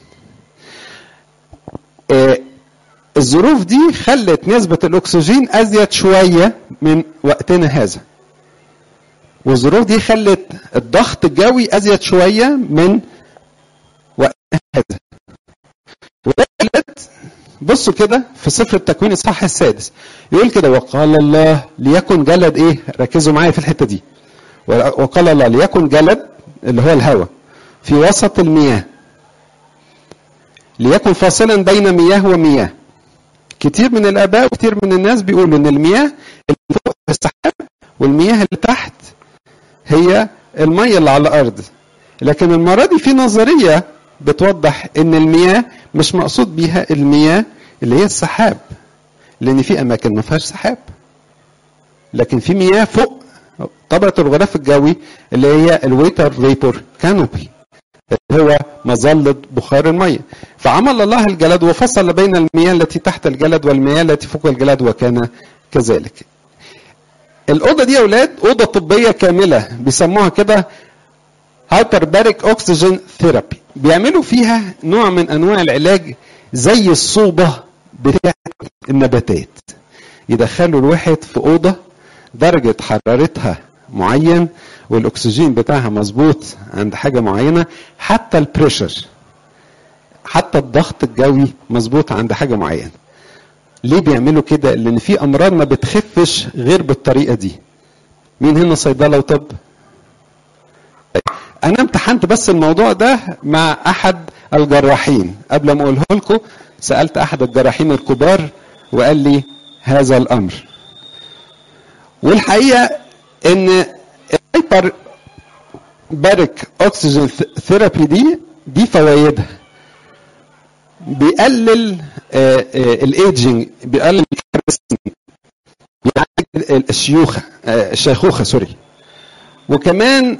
آه الظروف دي خلت نسبة الأكسجين أزيد شوية من وقتنا هذا والظروف دي خلت الضغط الجوي أزيد شوية من وقتنا هذا ولاد بصوا كده في سفر التكوين الصح السادس يقول كده وقال الله ليكن جلد ايه ركزوا معايا في الحته دي وقال الله ليكن جلد اللي هو الهواء في وسط المياه ليكن فاصلا بين مياه ومياه كتير من الاباء وكتير من الناس بيقولوا ان المياه اللي فوق السحاب والمياه اللي تحت هي الميه اللي على الارض لكن المره دي في نظريه بتوضح ان المياه مش مقصود بيها المياه اللي هي السحاب لان في اماكن ما فيهاش سحاب لكن في مياه فوق طبقه الغلاف الجوي اللي هي الويتر فيبور كانوبي اللي هو مظلة بخار المية فعمل الله الجلد وفصل بين المياه التي تحت الجلد والمياه التي فوق الجلد وكان كذلك الأوضة دي يا أولاد أوضة طبية كاملة بيسموها كده هايبرباريك أكسجين ثيرابي بيعملوا فيها نوع من أنواع العلاج زي الصوبة بتاعة النباتات يدخلوا الواحد في أوضة درجة حرارتها معين والاكسجين بتاعها مظبوط عند حاجه معينه حتى البريشر حتى الضغط الجوي مظبوط عند حاجه معينه ليه بيعملوا كده لان في امراض ما بتخفش غير بالطريقه دي مين هنا صيدله وطب انا امتحنت بس الموضوع ده مع احد الجراحين قبل ما اقوله لكم سالت احد الجراحين الكبار وقال لي هذا الامر والحقيقه ان الهايبر بارك اكسجين ثيرابي دي دي فوائدها بيقلل الايدجنج بيقلل يعني الشيوخه الشيخوخه سوري وكمان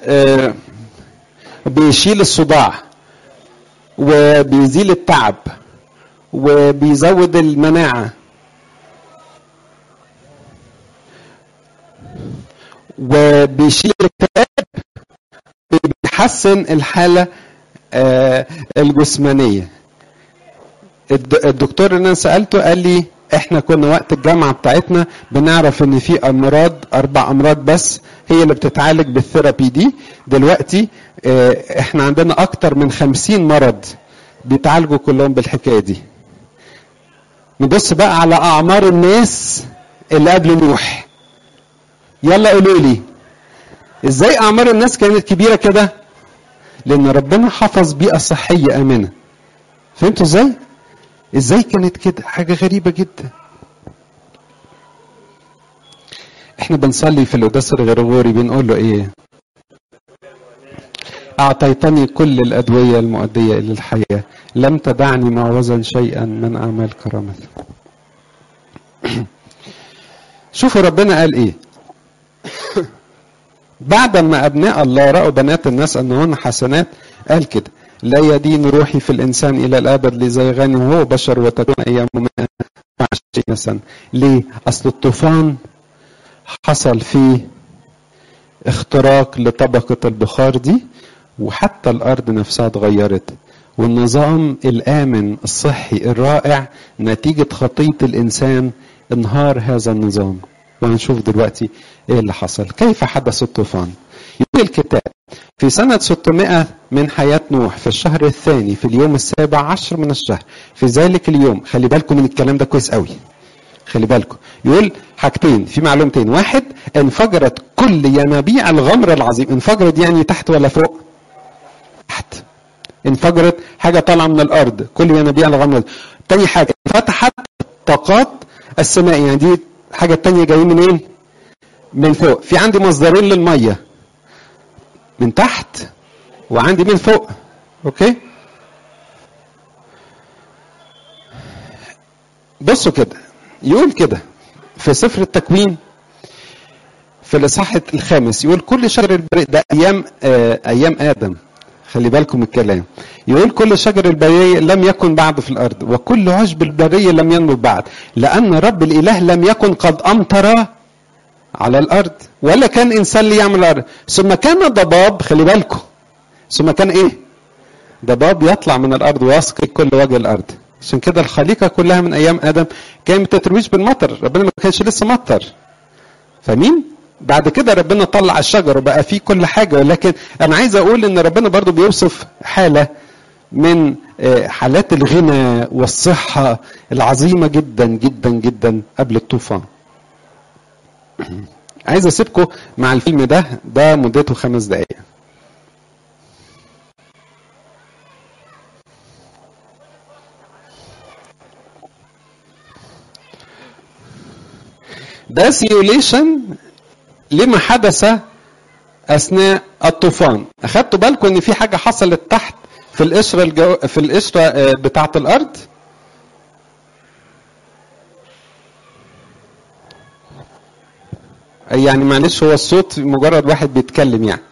بيشيل الصداع وبيزيل التعب وبيزود المناعه وبيشيل الاكتئاب بيحسن الحالة آه الجسمانية الدكتور اللي انا سألته قال لي احنا كنا وقت الجامعة بتاعتنا بنعرف ان في امراض اربع امراض بس هي اللي بتتعالج بالثيرابي دي دلوقتي اه احنا عندنا اكتر من خمسين مرض بيتعالجوا كلهم بالحكاية دي نبص بقى على اعمار الناس اللي قبل نوح يلا قولوا لي ازاي اعمار الناس كانت كبيره كده لان ربنا حفظ بيئه صحيه امنه فهمتوا ازاي ازاي كانت كده حاجه غريبه جدا احنا بنصلي في القداس الغرغوري بنقول له ايه اعطيتني كل الادويه المؤديه الى الحياه لم تدعني معوزا شيئا من اعمال كرامتك شوفوا ربنا قال ايه بعد ما ابناء الله راوا بنات الناس انهن حسنات قال كده لا يدين روحي في الانسان الى الابد لزيغان وهو بشر وتكون ايامه 120 سنه ليه اصل الطوفان حصل فيه اختراق لطبقه البخار دي وحتى الارض نفسها اتغيرت والنظام الامن الصحي الرائع نتيجه خطيه الانسان انهار هذا النظام وهنشوف دلوقتي ايه اللي حصل كيف حدث الطوفان يقول الكتاب في سنة 600 من حياة نوح في الشهر الثاني في اليوم السابع عشر من الشهر في ذلك اليوم خلي بالكم من الكلام ده كويس قوي خلي بالكم يقول حاجتين في معلومتين واحد انفجرت كل ينابيع الغمر العظيم انفجرت يعني تحت ولا فوق تحت انفجرت حاجة طالعة من الأرض كل ينابيع الغمر تاني حاجة فتحت طاقات السماء يعني دي الحاجة التانية جايين منين؟ من فوق في عندي مصدرين للمية من تحت وعندي من فوق اوكي بصوا كده يقول كده في سفر التكوين في الاصحاح الخامس يقول كل شجر البريء ده ايام آه ايام ادم خلي بالكم الكلام يقول كل شجر البرية لم يكن بعد في الأرض وكل عشب البرية لم ينمو بعد لأن رب الإله لم يكن قد أمطر على الأرض ولا كان إنسان ليعمل الأرض ثم كان ضباب خلي بالكم ثم كان إيه ضباب يطلع من الأرض ويسقي كل وجه الأرض عشان كده الخليقة كلها من أيام آدم كانت بتترويج بالمطر ربنا ما كانش لسه مطر فمين بعد كده ربنا طلع الشجر وبقى فيه كل حاجه ولكن انا عايز اقول ان ربنا برضو بيوصف حاله من آه، حالات الغنى والصحة العظيمة جدا جدا جدا قبل الطوفان عايز اسيبكم مع الفيلم ده ده مدته خمس دقايق ده سيوليشن لما حدث اثناء الطوفان اخدتوا بالكم ان في حاجه حصلت تحت في القشره الجو... في القشره آه، بتاعه الارض يعني معلش هو الصوت مجرد واحد بيتكلم يعني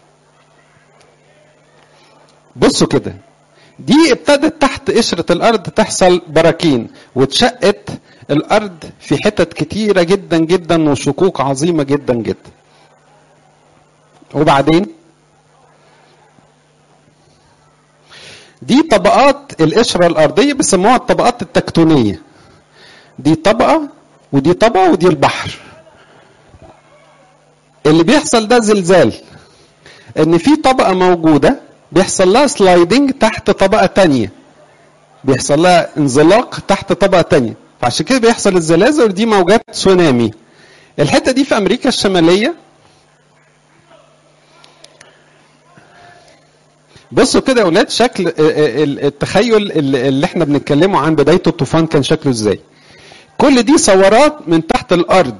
بصوا كده دي ابتدت تحت قشرة الأرض تحصل براكين واتشقت الأرض في حتت كتيرة جدا جدا وشقوق عظيمة جدا جدا وبعدين دي طبقات القشرة الأرضية بيسموها الطبقات التكتونية دي طبقة ودي طبقة ودي البحر اللي بيحصل ده زلزال ان في طبقة موجودة بيحصل لها سلايدنج تحت طبقة تانية بيحصل لها انزلاق تحت طبقة تانية فعشان كده بيحصل الزلازل ودي موجات تسونامي الحتة دي في أمريكا الشمالية بصوا كده يا اولاد شكل ال- ال- التخيل اللي اللي احنا بنتكلمه عن بدايه الطوفان كان شكله ازاي كل دي صورات من تحت الارض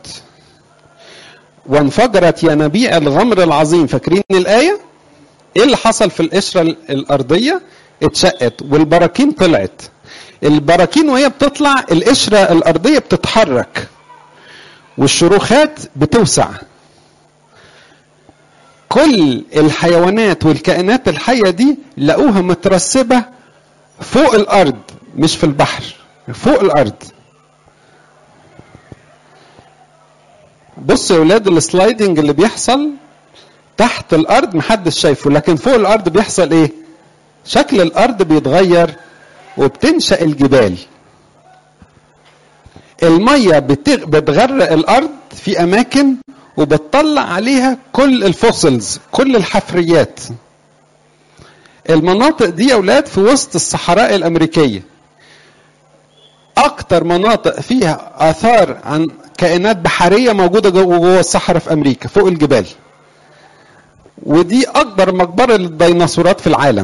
وانفجرت ينابيع الغمر العظيم فاكرين الايه ايه اللي حصل في القشره ال- الارضيه اتشقت والبراكين طلعت البراكين وهي بتطلع القشره الارضيه بتتحرك والشروخات بتوسع كل الحيوانات والكائنات الحية دي لقوها مترسبة فوق الأرض مش في البحر فوق الأرض بصوا يا ولاد السلايدنج اللي بيحصل تحت الأرض محدش شايفه لكن فوق الأرض بيحصل إيه؟ شكل الأرض بيتغير وبتنشأ الجبال المية بتغ- بتغرق الأرض في أماكن وبتطلع عليها كل الفوسلز كل الحفريات المناطق دي يا اولاد في وسط الصحراء الامريكيه اكتر مناطق فيها اثار عن كائنات بحريه موجوده جوه جوه الصحراء في امريكا فوق الجبال ودي اكبر مقبره للديناصورات في العالم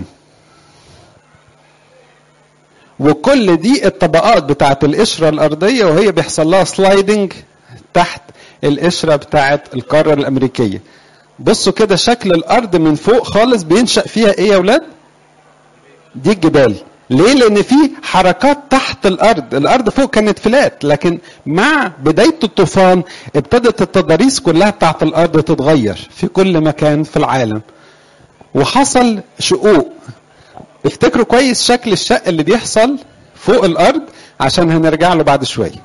وكل دي الطبقات بتاعت القشره الارضيه وهي بيحصل لها سلايدنج تحت القشره بتاعت القاره الامريكيه بصوا كده شكل الارض من فوق خالص بينشا فيها ايه يا اولاد دي الجبال ليه لان في حركات تحت الارض الارض فوق كانت فلات لكن مع بدايه الطوفان ابتدت التضاريس كلها بتاعت الارض تتغير في كل مكان في العالم وحصل شقوق افتكروا كويس شكل الشق اللي بيحصل فوق الارض عشان هنرجع له بعد شويه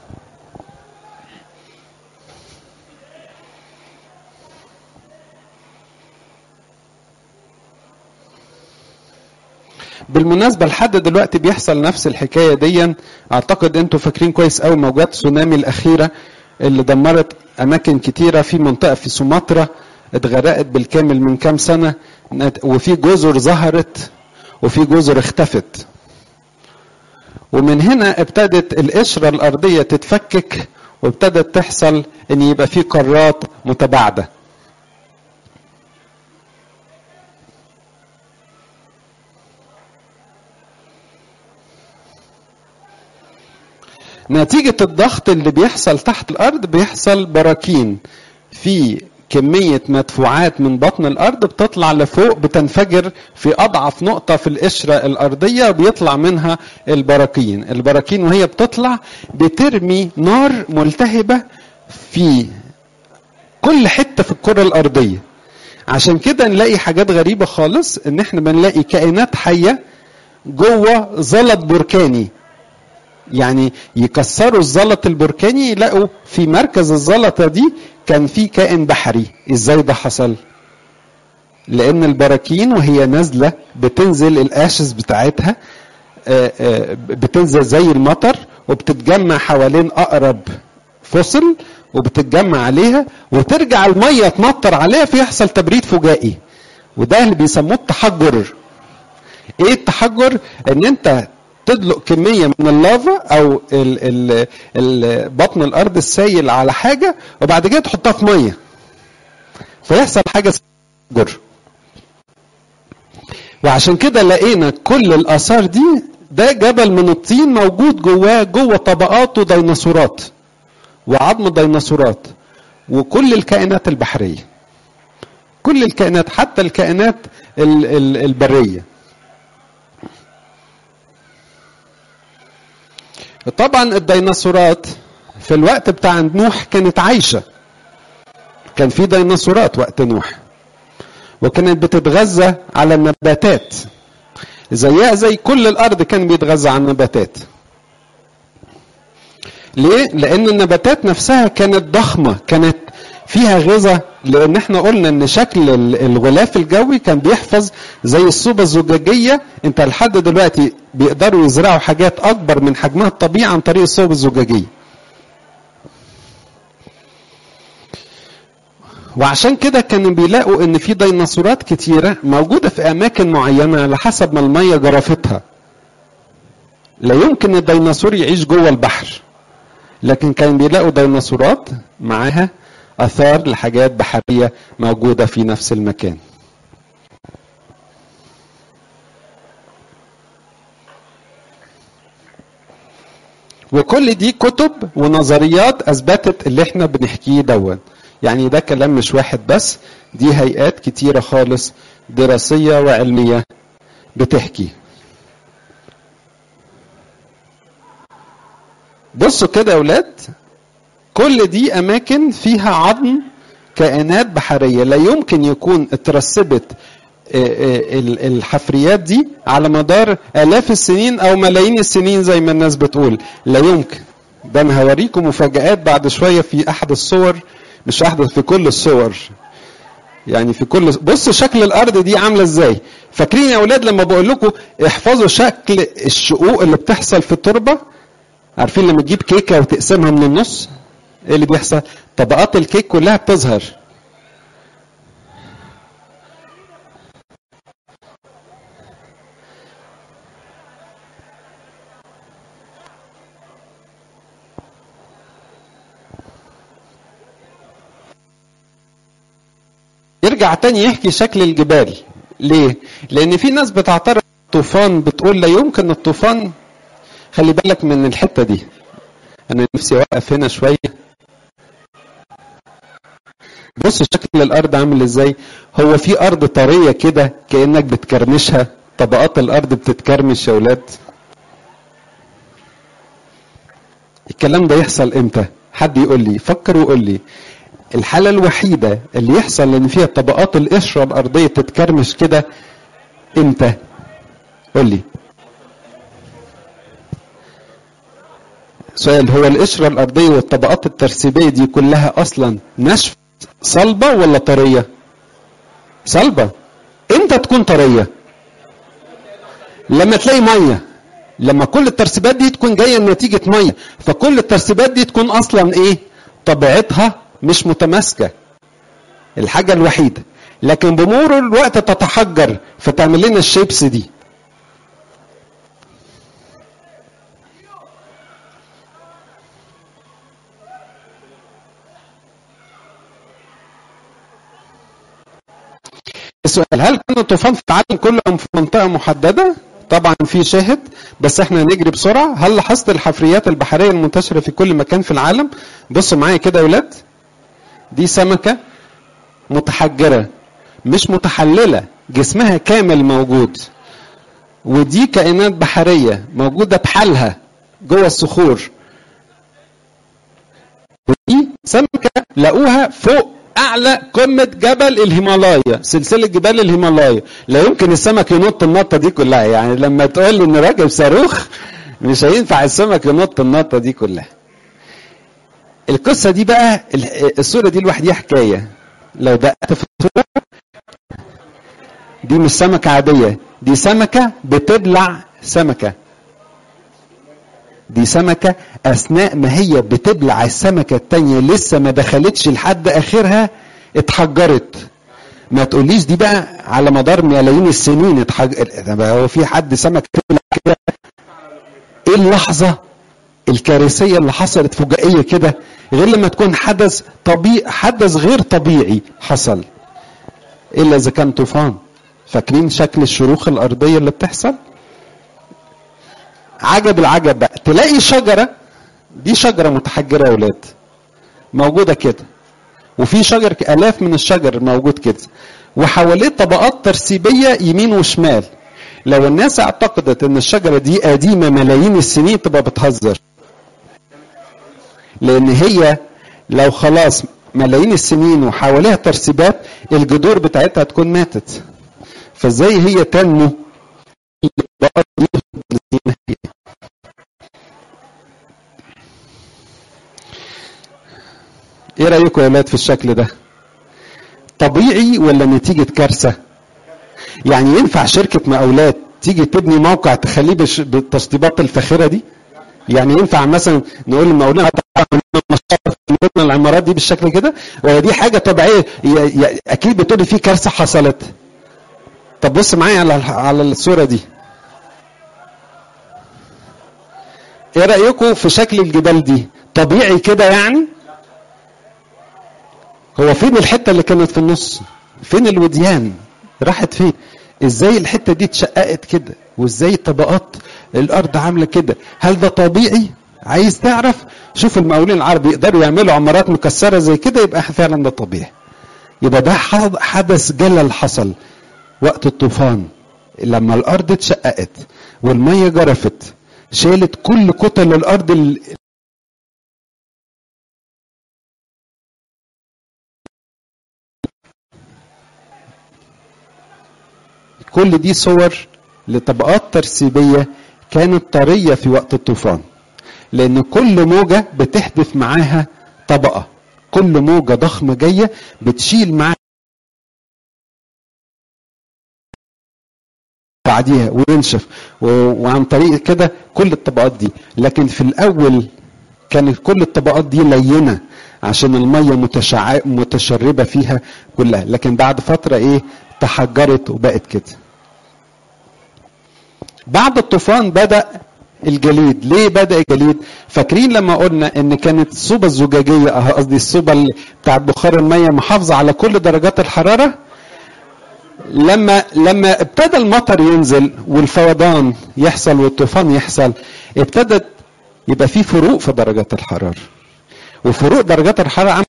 بالمناسبة لحد دلوقتي بيحصل نفس الحكاية دي اعتقد انتوا فاكرين كويس قوي موجات تسونامي الاخيرة اللي دمرت اماكن كتيرة في منطقة في سومطرة اتغرقت بالكامل من كام سنة وفي جزر ظهرت وفي جزر اختفت ومن هنا ابتدت القشرة الارضية تتفكك وابتدت تحصل ان يبقى في قارات متباعده نتيجة الضغط اللي بيحصل تحت الأرض بيحصل براكين في كمية مدفوعات من بطن الأرض بتطلع لفوق بتنفجر في أضعف نقطة في القشرة الأرضية بيطلع منها البراكين البراكين وهي بتطلع بترمي نار ملتهبة في كل حتة في الكرة الأرضية عشان كده نلاقي حاجات غريبة خالص إن إحنا بنلاقي كائنات حية جوه زلط بركاني يعني يكسروا الزلط البركاني يلاقوا في مركز الزلطه دي كان في كائن بحري ازاي ده حصل لان البراكين وهي نازله بتنزل الاشز بتاعتها بتنزل زي المطر وبتتجمع حوالين اقرب فصل وبتتجمع عليها وترجع الميه تمطر عليها فيحصل تبريد فجائي وده اللي بيسموه التحجر ايه التحجر ان انت تدلق كميه من اللافا او ال ال ال بطن الارض السايل على حاجه وبعد كده تحطها في ميه فيحصل حاجه اسمها تحجر وعشان كده لقينا كل الاثار دي ده جبل من الطين موجود جواه جوه طبقاته ديناصورات وعظم ديناصورات وكل الكائنات البحريه كل الكائنات حتى الكائنات ال- ال- البريه طبعا الديناصورات في الوقت بتاع نوح كانت عايشه كان في ديناصورات وقت نوح وكانت بتتغذى على النباتات زيها زي كل الارض كان بيتغذى على النباتات ليه لان النباتات نفسها كانت ضخمه كانت فيها غذاء لان احنا قلنا ان شكل ال- الغلاف الجوي كان بيحفظ زي الصوبه الزجاجيه انت لحد دلوقتي بيقدروا يزرعوا حاجات اكبر من حجمها الطبيعي عن طريق الصوبه الزجاجيه وعشان كده كانوا بيلاقوا ان في ديناصورات كتيره موجوده في اماكن معينه على حسب ما الميه جرفتها لا يمكن الديناصور يعيش جوه البحر لكن كان بيلاقوا ديناصورات معاها اثار لحاجات بحريه موجوده في نفس المكان وكل دي كتب ونظريات اثبتت اللي احنا بنحكيه دون يعني ده كلام مش واحد بس دي هيئات كتيره خالص دراسيه وعلميه بتحكي بصوا كده يا اولاد كل دي اماكن فيها عظم كائنات بحريه لا يمكن يكون اترسبت آه، آه، ال- الحفريات دي على مدار الاف السنين او ملايين السنين زي ما الناس بتقول لا يمكن ده انا هوريكم مفاجآت بعد شويه في احد الصور مش احد في كل الصور يعني في كل بص شكل الارض دي عامله ازاي فاكرين يا اولاد لما بقول لكم احفظوا شكل الشقوق اللي بتحصل في التربه عارفين لما تجيب كيكه وتقسمها من النص ايه اللي بيحصل طبقات الكيك كلها بتظهر يرجع تاني يحكي شكل الجبال ليه لان في ناس بتعترض الطوفان بتقول لا يمكن الطوفان خلي بالك من الحته دي انا نفسي اوقف هنا شويه بص شكل الارض عامل ازاي هو في ارض طريه كده كانك بتكرمشها طبقات الارض بتتكرمش يا اولاد الكلام ده يحصل امتى حد يقول لي فكر وقول لي الحاله الوحيده اللي يحصل ان فيها طبقات القشره الارضيه تتكرمش كده امتى قول لي سؤال هو القشرة الأرضية والطبقات الترسيبية دي كلها أصلا ناشفة صلبة ولا طرية؟ صلبة امتى تكون طرية؟ لما تلاقي مية لما كل الترسيبات دي تكون جاية نتيجة مية فكل الترسيبات دي تكون أصلا إيه؟ طبيعتها مش متماسكة الحاجة الوحيدة لكن بمرور الوقت تتحجر فتعمل لنا الشيبس دي السؤال هل كان الطوفان في العالم كله أم في منطقة محددة؟ طبعا في شاهد بس احنا هنجري بسرعة هل لاحظت الحفريات البحرية المنتشرة في كل مكان في العالم؟ بصوا معايا كده يا ولاد دي سمكة متحجرة مش متحللة جسمها كامل موجود ودي كائنات بحرية موجودة بحالها جوه الصخور ودي سمكة لقوها فوق اعلى قمه جبل الهيمالايا سلسله جبال الهيمالايا لا يمكن السمك ينط النطه دي كلها يعني لما تقول لي ان راكب صاروخ مش هينفع السمك ينط النطه دي كلها القصه دي بقى الصوره دي لوحديها حكايه لو دققت في الصوره دي مش سمكه عاديه دي سمكه بتبلع سمكه دي سمكة أثناء ما هي بتبلع السمكة التانية لسه ما دخلتش لحد آخرها اتحجرت ما تقوليش دي بقى على مدار ملايين السنين اتحج... طب هو في حد سمك طلع كده ايه اللحظه الكارثيه اللي حصلت فجائيه كده غير لما تكون حدث طبيعي حدث غير طبيعي حصل الا اذا كان طوفان فاكرين شكل الشروخ الارضيه اللي بتحصل عجب العجب بقى تلاقي شجره دي شجره متحجره يا اولاد موجوده كده وفي شجر الاف من الشجر موجود كده وحواليه طبقات ترسيبيه يمين وشمال لو الناس اعتقدت ان الشجره دي قديمه ملايين السنين تبقى بتهزر لان هي لو خلاص ملايين السنين وحواليها ترسيبات الجذور بتاعتها تكون ماتت فازاي هي تنمو ايه رايكم يا اولاد في الشكل ده طبيعي ولا نتيجه كارثه يعني ينفع شركه مقاولات تيجي تبني موقع تخليه بش- بالتشطيبات الفاخره دي يعني ينفع مثلا نقول المقاولين من العمارات دي بالشكل كده ولا دي حاجه طبيعيه ي- ي- اكيد بتقولي في كارثه حصلت طب بص معايا على على الصوره دي ايه رايكم في شكل الجبال دي طبيعي كده يعني هو فين الحته اللي كانت في النص فين الوديان راحت فين ازاي الحته دي اتشققت كده وازاي طبقات الارض عامله كده هل ده طبيعي عايز تعرف شوف المقاولين العرب يقدروا يعملوا عمارات مكسره زي كده يبقى فعلا ده طبيعي يبقى ده حض- حدث جلل حصل وقت الطوفان لما الارض اتشققت والميه جرفت شالت كل كتل الارض ال- كل دي صور لطبقات ترسيبية كانت طرية في وقت الطوفان لأن كل موجة بتحدث معاها طبقة كل موجة ضخمة جاية بتشيل معاها بعديها وينشف و- وعن طريق كده كل الطبقات دي لكن في الأول كانت كل الطبقات دي لينة عشان المية متشع... متشربة فيها كلها لكن بعد فترة ايه تحجرت وبقت كده بعد الطوفان بدأ الجليد ليه بدأ الجليد فاكرين لما قلنا ان كانت الصوبة الزجاجية اه قصدي الصوبة ال- بتاعت بخار المية محافظة على كل درجات الحرارة لما لما ابتدى المطر ينزل والفيضان يحصل والطوفان يحصل ابتدت يبقى في فروق في درجات الحرارة وفروق درجات الحرارة عم-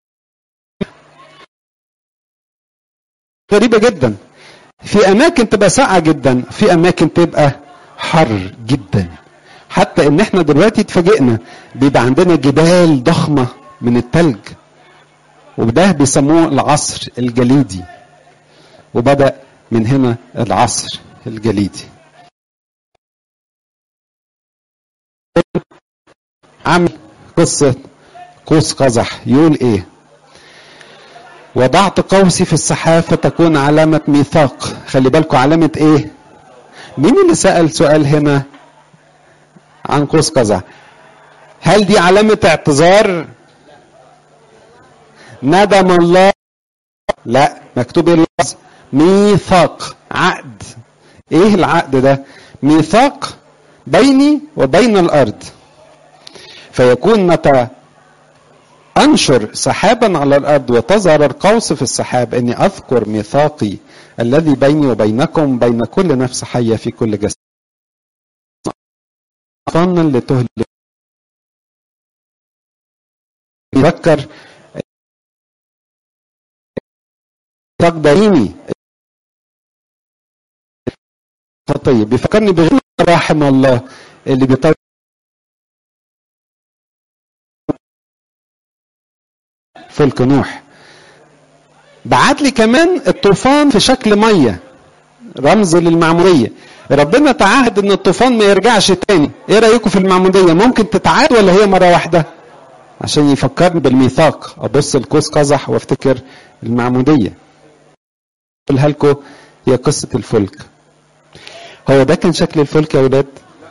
غريبة جدا في أماكن تبقى ساقعة جدا في أماكن تبقى حر جدا حتى إن إحنا دلوقتي اتفاجئنا بيبقى عندنا جبال ضخمة من التلج وده بيسموه العصر الجليدي وبدأ من هنا العصر الجليدي عمل قصة قوس قزح يقول ايه وضعت قوسي في السحاب فتكون علامة ميثاق خلي بالكم علامة ايه مين اللي سأل سؤال هنا عن قوس قزح هل دي علامة اعتذار ندم الله لا مكتوب ايه اللفظ ميثاق عقد ايه العقد ده ميثاق بيني وبين الارض فيكون متى انشر سحابا على الارض وتظهر القوس في السحاب اني اذكر ميثاقي الذي بيني وبينكم بين كل نفس حيه في كل جسد ظنا لتهلك يفكر ميثاق ديني طيب بيفكرني بغير رحم الله اللي بيطلع فلك نوح بعت لي كمان الطوفان في شكل ميه رمز للمعموديه ربنا تعهد ان الطوفان ما يرجعش تاني ايه رايكم في المعموديه ممكن تتعاد ولا هي مره واحده عشان يفكرني بالميثاق ابص القوس قزح وافتكر المعموديه اقولها لكم هي قصه الفلك هو ده كان شكل الفلك يا ولاد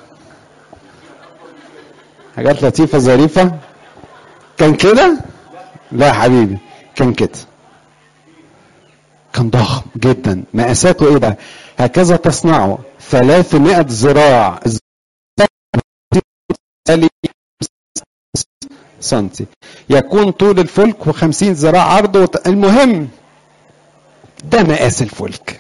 حاجات لطيفه ظريفه كان كده لا يا حبيبي كان كده كان ضخم جدا مقاساته ايه بقى هكذا تصنعه 300 ذراع سنتي يكون طول الفلك و50 ذراع عرضه وت... المهم ده مقاس الفلك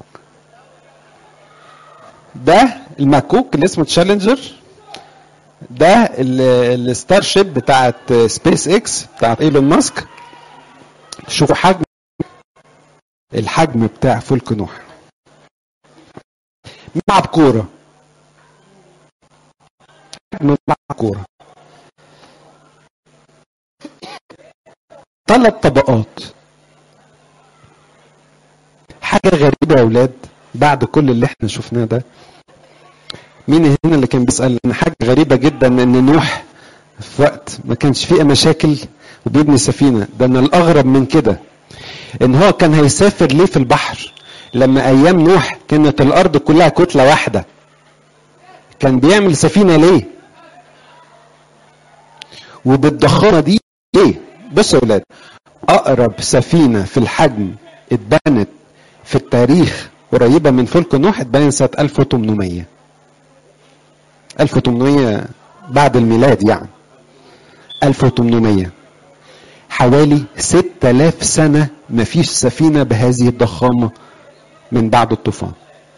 ده المكوك اللي اسمه تشالنجر ده ال- الستار شيب بتاعت سبيس اكس بتاعت ايلون ماسك شوفوا حجم الحجم بتاع فلك نوح ملعب كوره حجم ملعب كوره ثلاث طبقات حاجة غريبة يا أولاد بعد كل اللي احنا شفناه ده مين هنا اللي كان بيسأل ان حاجة غريبة جدا ان نوح في وقت ما كانش فيه مشاكل وبيبني سفينة ده من الأغرب من كده ان هو كان هيسافر ليه في البحر لما أيام نوح كانت الأرض كلها كتلة واحدة كان بيعمل سفينة ليه وبالضخامة دي ليه بصوا يا أولاد أقرب سفينة في الحجم اتبنت في التاريخ قريبة من فلك نوح اتبنت سنة 1800 1800 بعد الميلاد يعني 1800 حوالي 6000 سنة مفيش سفينة بهذه الضخامة من بعد الطوفان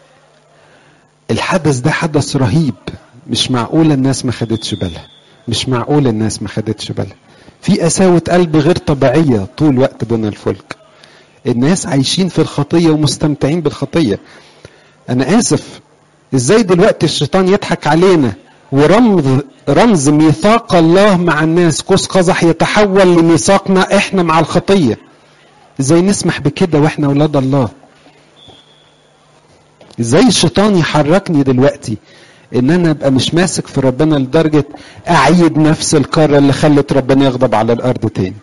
الحدث ده حدث رهيب مش معقول الناس ما خدتش بالها مش معقول الناس ما خدتش بالها في قساوة قلب غير طبيعية طول وقت بنى الفلك الناس عايشين في الخطية ومستمتعين بالخطية أنا آسف إزاي دلوقتي الشيطان يضحك علينا ورمز رمز ميثاق الله مع الناس قوس قزح يتحول لميثاقنا احنا مع الخطية ازاي نسمح بكده واحنا اولاد الله ازاي الشيطان يحركني دلوقتي ان انا ابقى مش ماسك في ربنا لدرجة اعيد نفس الكرة اللي خلت ربنا يغضب على الارض تاني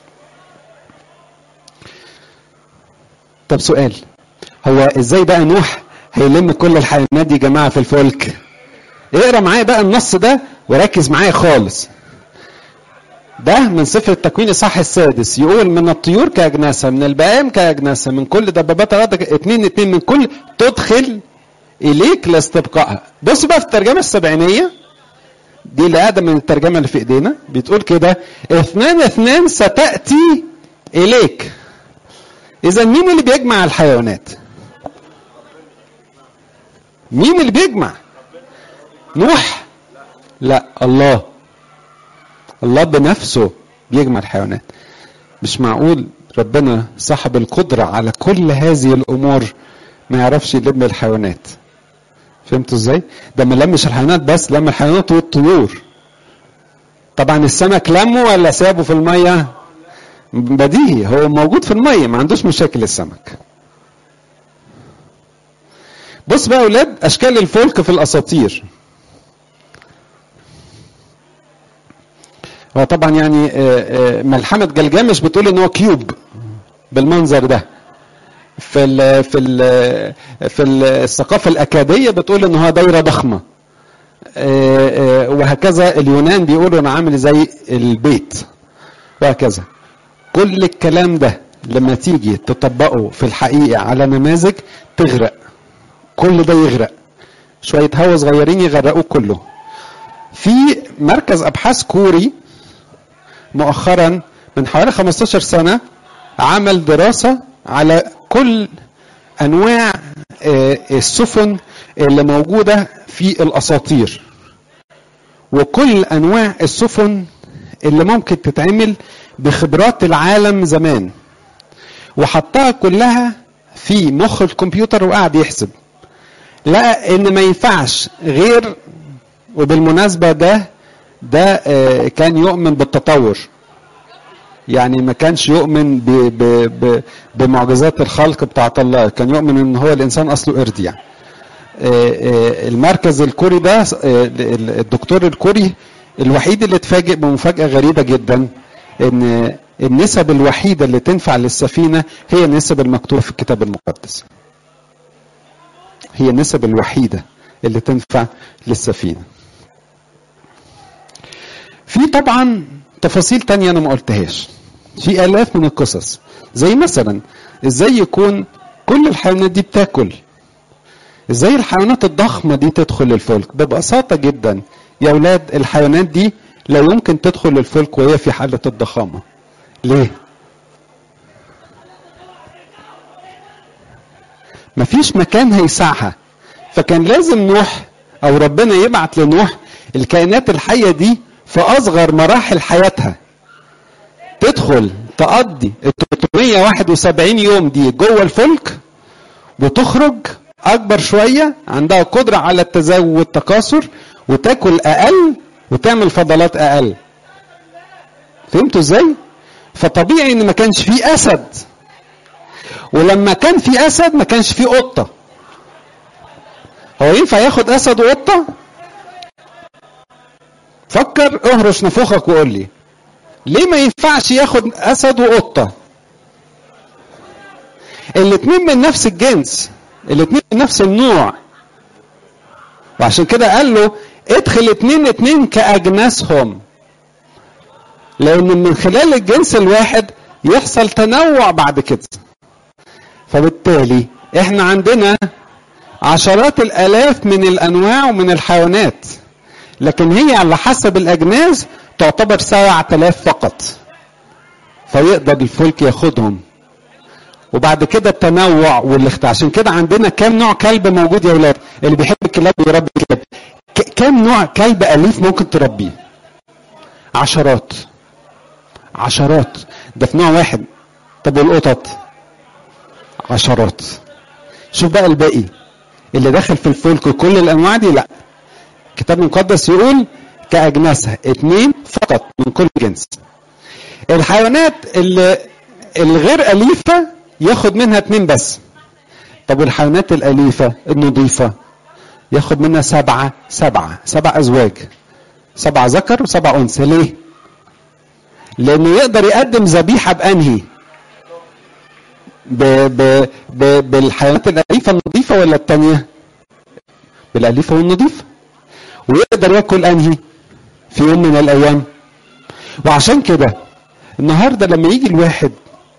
طب سؤال هو ازاي بقى نوح هيلم كل الحيوانات دي يا جماعه في الفلك اقرا معايا بقى النص ده وركز معايا خالص ده من سفر التكوين الصح السادس يقول من الطيور كأجناسها من البهائم كأجناسها من كل دبابات الأرض اتنين اتنين من كل تدخل إليك لاستبقائها بص بقى في الترجمة السبعينية دي اللي قاعدة من الترجمة اللي في إيدينا بتقول كده اثنان اثنان ستأتي إليك إذا مين اللي بيجمع الحيوانات؟ مين اللي بيجمع؟ نوح؟ لا الله الله بنفسه بيجمع الحيوانات مش معقول ربنا صاحب القدرة على كل هذه الأمور ما يعرفش يلم الحيوانات فهمتوا ازاي؟ ده ما لمش الحيوانات بس لم الحيوانات والطيور طبعا السمك لمه ولا سابه في المية؟ بديهي هو موجود في المية ما عندوش مشاكل السمك بص بقى يا اولاد اشكال الفلك في الاساطير هو طبعا يعني ملحمه جلجامش بتقول ان هو كيوب بالمنظر ده في ال في ال في الثقافه الاكاديه بتقول ان هو دايره ضخمه وهكذا اليونان بيقولوا انه عامل زي البيت وهكذا كل الكلام ده لما تيجي تطبقه في الحقيقه على نماذج تغرق كل ده يغرق شويه هوا صغيرين يغرقوه كله في مركز ابحاث كوري مؤخرا من حوالي 15 سنه عمل دراسه على كل انواع السفن اللي موجوده في الاساطير وكل انواع السفن اللي ممكن تتعمل بخبرات العالم زمان وحطها كلها في مخ الكمبيوتر وقعد يحسب لقى ان ما ينفعش غير وبالمناسبه ده ده كان يؤمن بالتطور يعني ما كانش يؤمن ب ب ب بمعجزات الخلق بتاعت الله كان يؤمن ان هو الانسان اصله قرد يعني المركز الكوري ده الدكتور الكوري الوحيد اللي اتفاجئ بمفاجاه غريبه جدا ان النسب الوحيده اللي تنفع للسفينه هي النسب المكتوبه في الكتاب المقدس هي النسب الوحيده اللي تنفع للسفينه في طبعا تفاصيل تانية انا ما قلتهاش في الاف من القصص زي مثلا ازاي يكون كل الحيوانات دي بتاكل ازاي الحيوانات الضخمه دي تدخل الفلك ببساطه جدا يا اولاد الحيوانات دي لا يمكن تدخل الفلك وهي في حاله الضخامه ليه مفيش مكان هيسعها فكان لازم نوح او ربنا يبعت لنوح الكائنات الحيه دي في اصغر مراحل حياتها تدخل تقضي ال 371 يوم دي جوه الفلك وتخرج اكبر شويه عندها قدره على التزاوج والتكاثر وتاكل اقل وتعمل فضلات اقل فهمتوا ازاي فطبيعي ان ما كانش فيه اسد ولما كان في اسد ما كانش فيه قطه هو ينفع ياخد اسد وقطه فكر اهرش نفوخك وقول لي ليه ما ينفعش ياخد اسد وقطه الاتنين من نفس الجنس الاتنين من نفس النوع وعشان كده قال له ادخل اتنين اتنين كاجناسهم لان من خلال الجنس الواحد يحصل تنوع بعد كده فبالتالي احنا عندنا عشرات الالاف من الانواع ومن الحيوانات لكن هي على حسب الاجناس تعتبر سبعة آلاف فقط فيقدر الفلك ياخدهم وبعد كده التنوع والاختلاف عشان كده عندنا كام نوع كلب موجود يا ولاد اللي بيحب الكلاب ويربي كلاب ك- كام نوع كلب اليف ممكن تربيه عشرات عشرات ده في نوع واحد طب والقطط عشرات شوف بقى الباقي اللي داخل في الفلك كل الانواع دي لا الكتاب المقدس يقول كأجناسها اتنين فقط من كل جنس الحيوانات اللي الغير أليفة ياخد منها اتنين بس طب والحيوانات الأليفة النظيفة ياخد منها سبعة سبعة سبع أزواج سبعة ذكر وسبع أنثى ليه؟ لأنه يقدر يقدم ذبيحة بأنهي؟ ب ب ب بالحيوانات الأليفة النظيفة ولا التانية؟ بالأليفة والنظيفة ويقدر ياكل أنهي؟ في يوم من الأيام وعشان كده النهارده لما يجي الواحد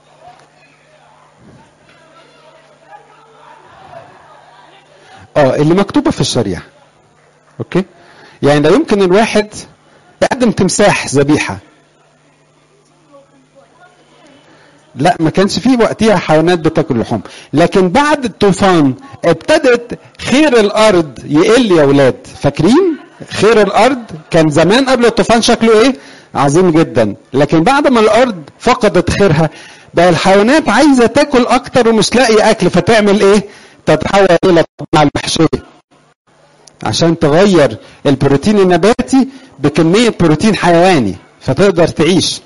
اه اللي مكتوبه في الشريعه اوكي يعني لا يمكن الواحد يقدم تمساح ذبيحه لا ما كانش فيه وقتها حيوانات بتاكل لحوم لكن بعد الطوفان ابتدت خير الارض يقل يا اولاد فاكرين خير الارض كان زمان قبل الطوفان شكله ايه عظيم جدا لكن بعد ما الارض فقدت خيرها بقى الحيوانات عايزه تاكل اكتر ومش لاقي اكل فتعمل ايه تتحول الى مع المحشيه عشان تغير البروتين النباتي بكميه بروتين حيواني فتقدر تعيش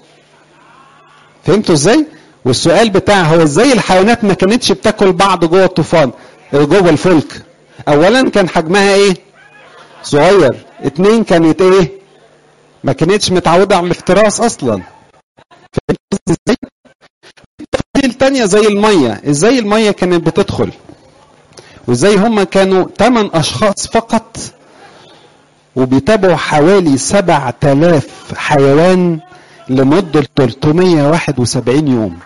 فهمتوا ازاي والسؤال بتاع هو ازاي الحيوانات ما كانتش بتاكل بعض جوه الطوفان جوه الفلك اولا كان حجمها ايه صغير اتنين كانت ايه ما كانتش متعودة على الافتراس اصلا فهمت ازاي التفاصيل تانية زي المية ازاي المية كانت بتدخل وازاي هما كانوا 8 اشخاص فقط وبيتابعوا حوالي 7000 حيوان لمدة 371 يوم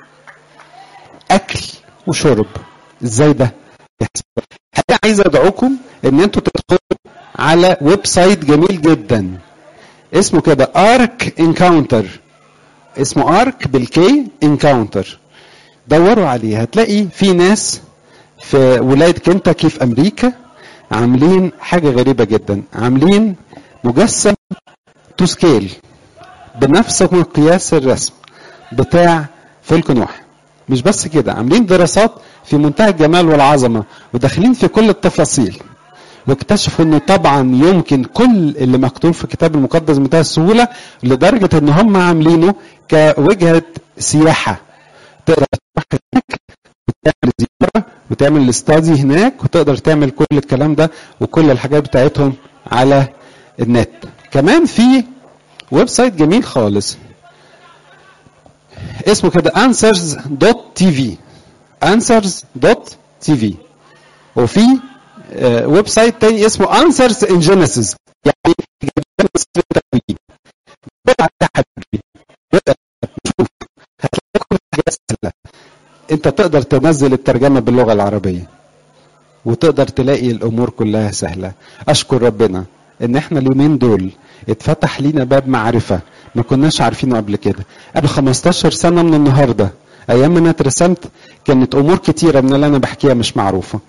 اكل وشرب ازاي ده يحصل انا عايز ادعوكم ان انتوا تدخلوا على ويب سايت جميل جدا اسمه كده ارك انكاونتر اسمه ارك بالكي انكاونتر دوروا عليه هتلاقي في ناس في ولايه كنتاكي في امريكا عاملين حاجه غريبه جدا عاملين مجسم تو سكيل بنفس مقياس الرسم بتاع فلك نوح مش بس كده عاملين دراسات في منتهى الجمال والعظمه وداخلين في كل التفاصيل واكتشفوا انه طبعا يمكن كل اللي مكتوب في الكتاب المقدس بمنتهى السهوله لدرجه ان هم عاملينه كوجهه سياحه تقدر تروح هناك وتعمل زياره وتعمل الاستادي هناك وتقدر تعمل كل الكلام ده وكل الحاجات بتاعتهم على النت كمان في ويب سايت جميل خالص اسمه كده answers.tv answers.tv وفي آه، ويب سايت تاني اسمه answers in genesis يعني إجابات في التكوين. دور على حبيبي. دور- شوف هتلاقي كل حاجه سهله انت تقدر تنزل الترجمه باللغه العربيه وتقدر تلاقي الامور كلها سهله اشكر ربنا ان احنا اليومين دول اتفتح لينا باب معرفه ما كناش عارفينه قبل كده قبل 15 سنه من النهارده ايام ما انا اترسمت كانت امور كتيره من اللي انا بحكيها مش معروفه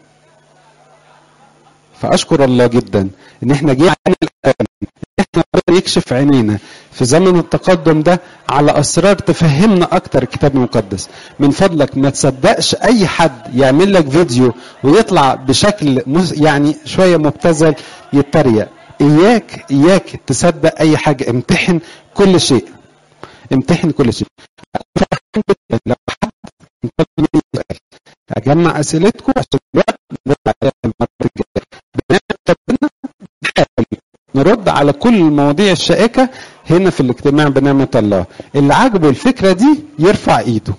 فاشكر الله جدا ان احنا جه عين الان احنا ربنا يكشف عينينا في زمن التقدم ده على اسرار تفهمنا اكتر الكتاب المقدس من فضلك ما تصدقش اي حد يعمل لك فيديو ويطلع بشكل مس- يعني شويه مبتذل يتريق اياك اياك تصدق اي حاجه امتحن كل شيء امتحن كل شيء فرحان جدا لو حد طلب مني سؤال اجمع اسئلتكم عشان الوقت نرد عليها المره الجايه بنعمة ربنا نحاول نرد على كل المواضيع الشائكه هنا في الاجتماع بنعمه الله اللي عاجبه الفكره دي يرفع ايده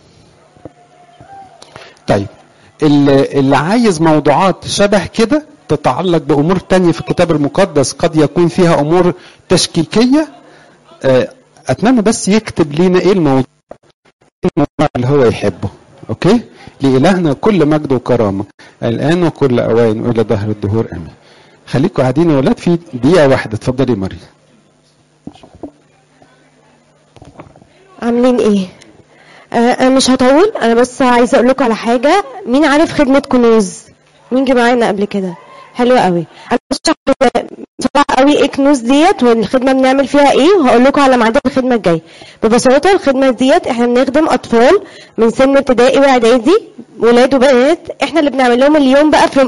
طيب اللي, اللي عايز موضوعات شبه كده تتعلق بامور تانية في الكتاب المقدس قد يكون فيها امور تشكيكيه آه، اتمنى بس يكتب لينا ايه الموضوع الموضوع اللي هو يحبه اوكي لالهنا كل مجد وكرامه الان وكل اوان والى دهر الدهور امين خليكم قاعدين يا ولاد في دقيقه واحده اتفضلي مريم عاملين ايه آه انا مش هطول انا بس عايزه اقول لكم على حاجه مين عارف خدمه كنوز مين جه معانا قبل كده حلوه قوي انا بشرح بصراحه قوي ايه كنوز ديت والخدمه بنعمل فيها ايه وهقول لكم على ميعاد الخدمه الجاي ببساطه الخدمه ديت احنا بنخدم اطفال من سن ابتدائي واعدادي ولاد وبنات احنا اللي بنعمل لهم اليوم بقى في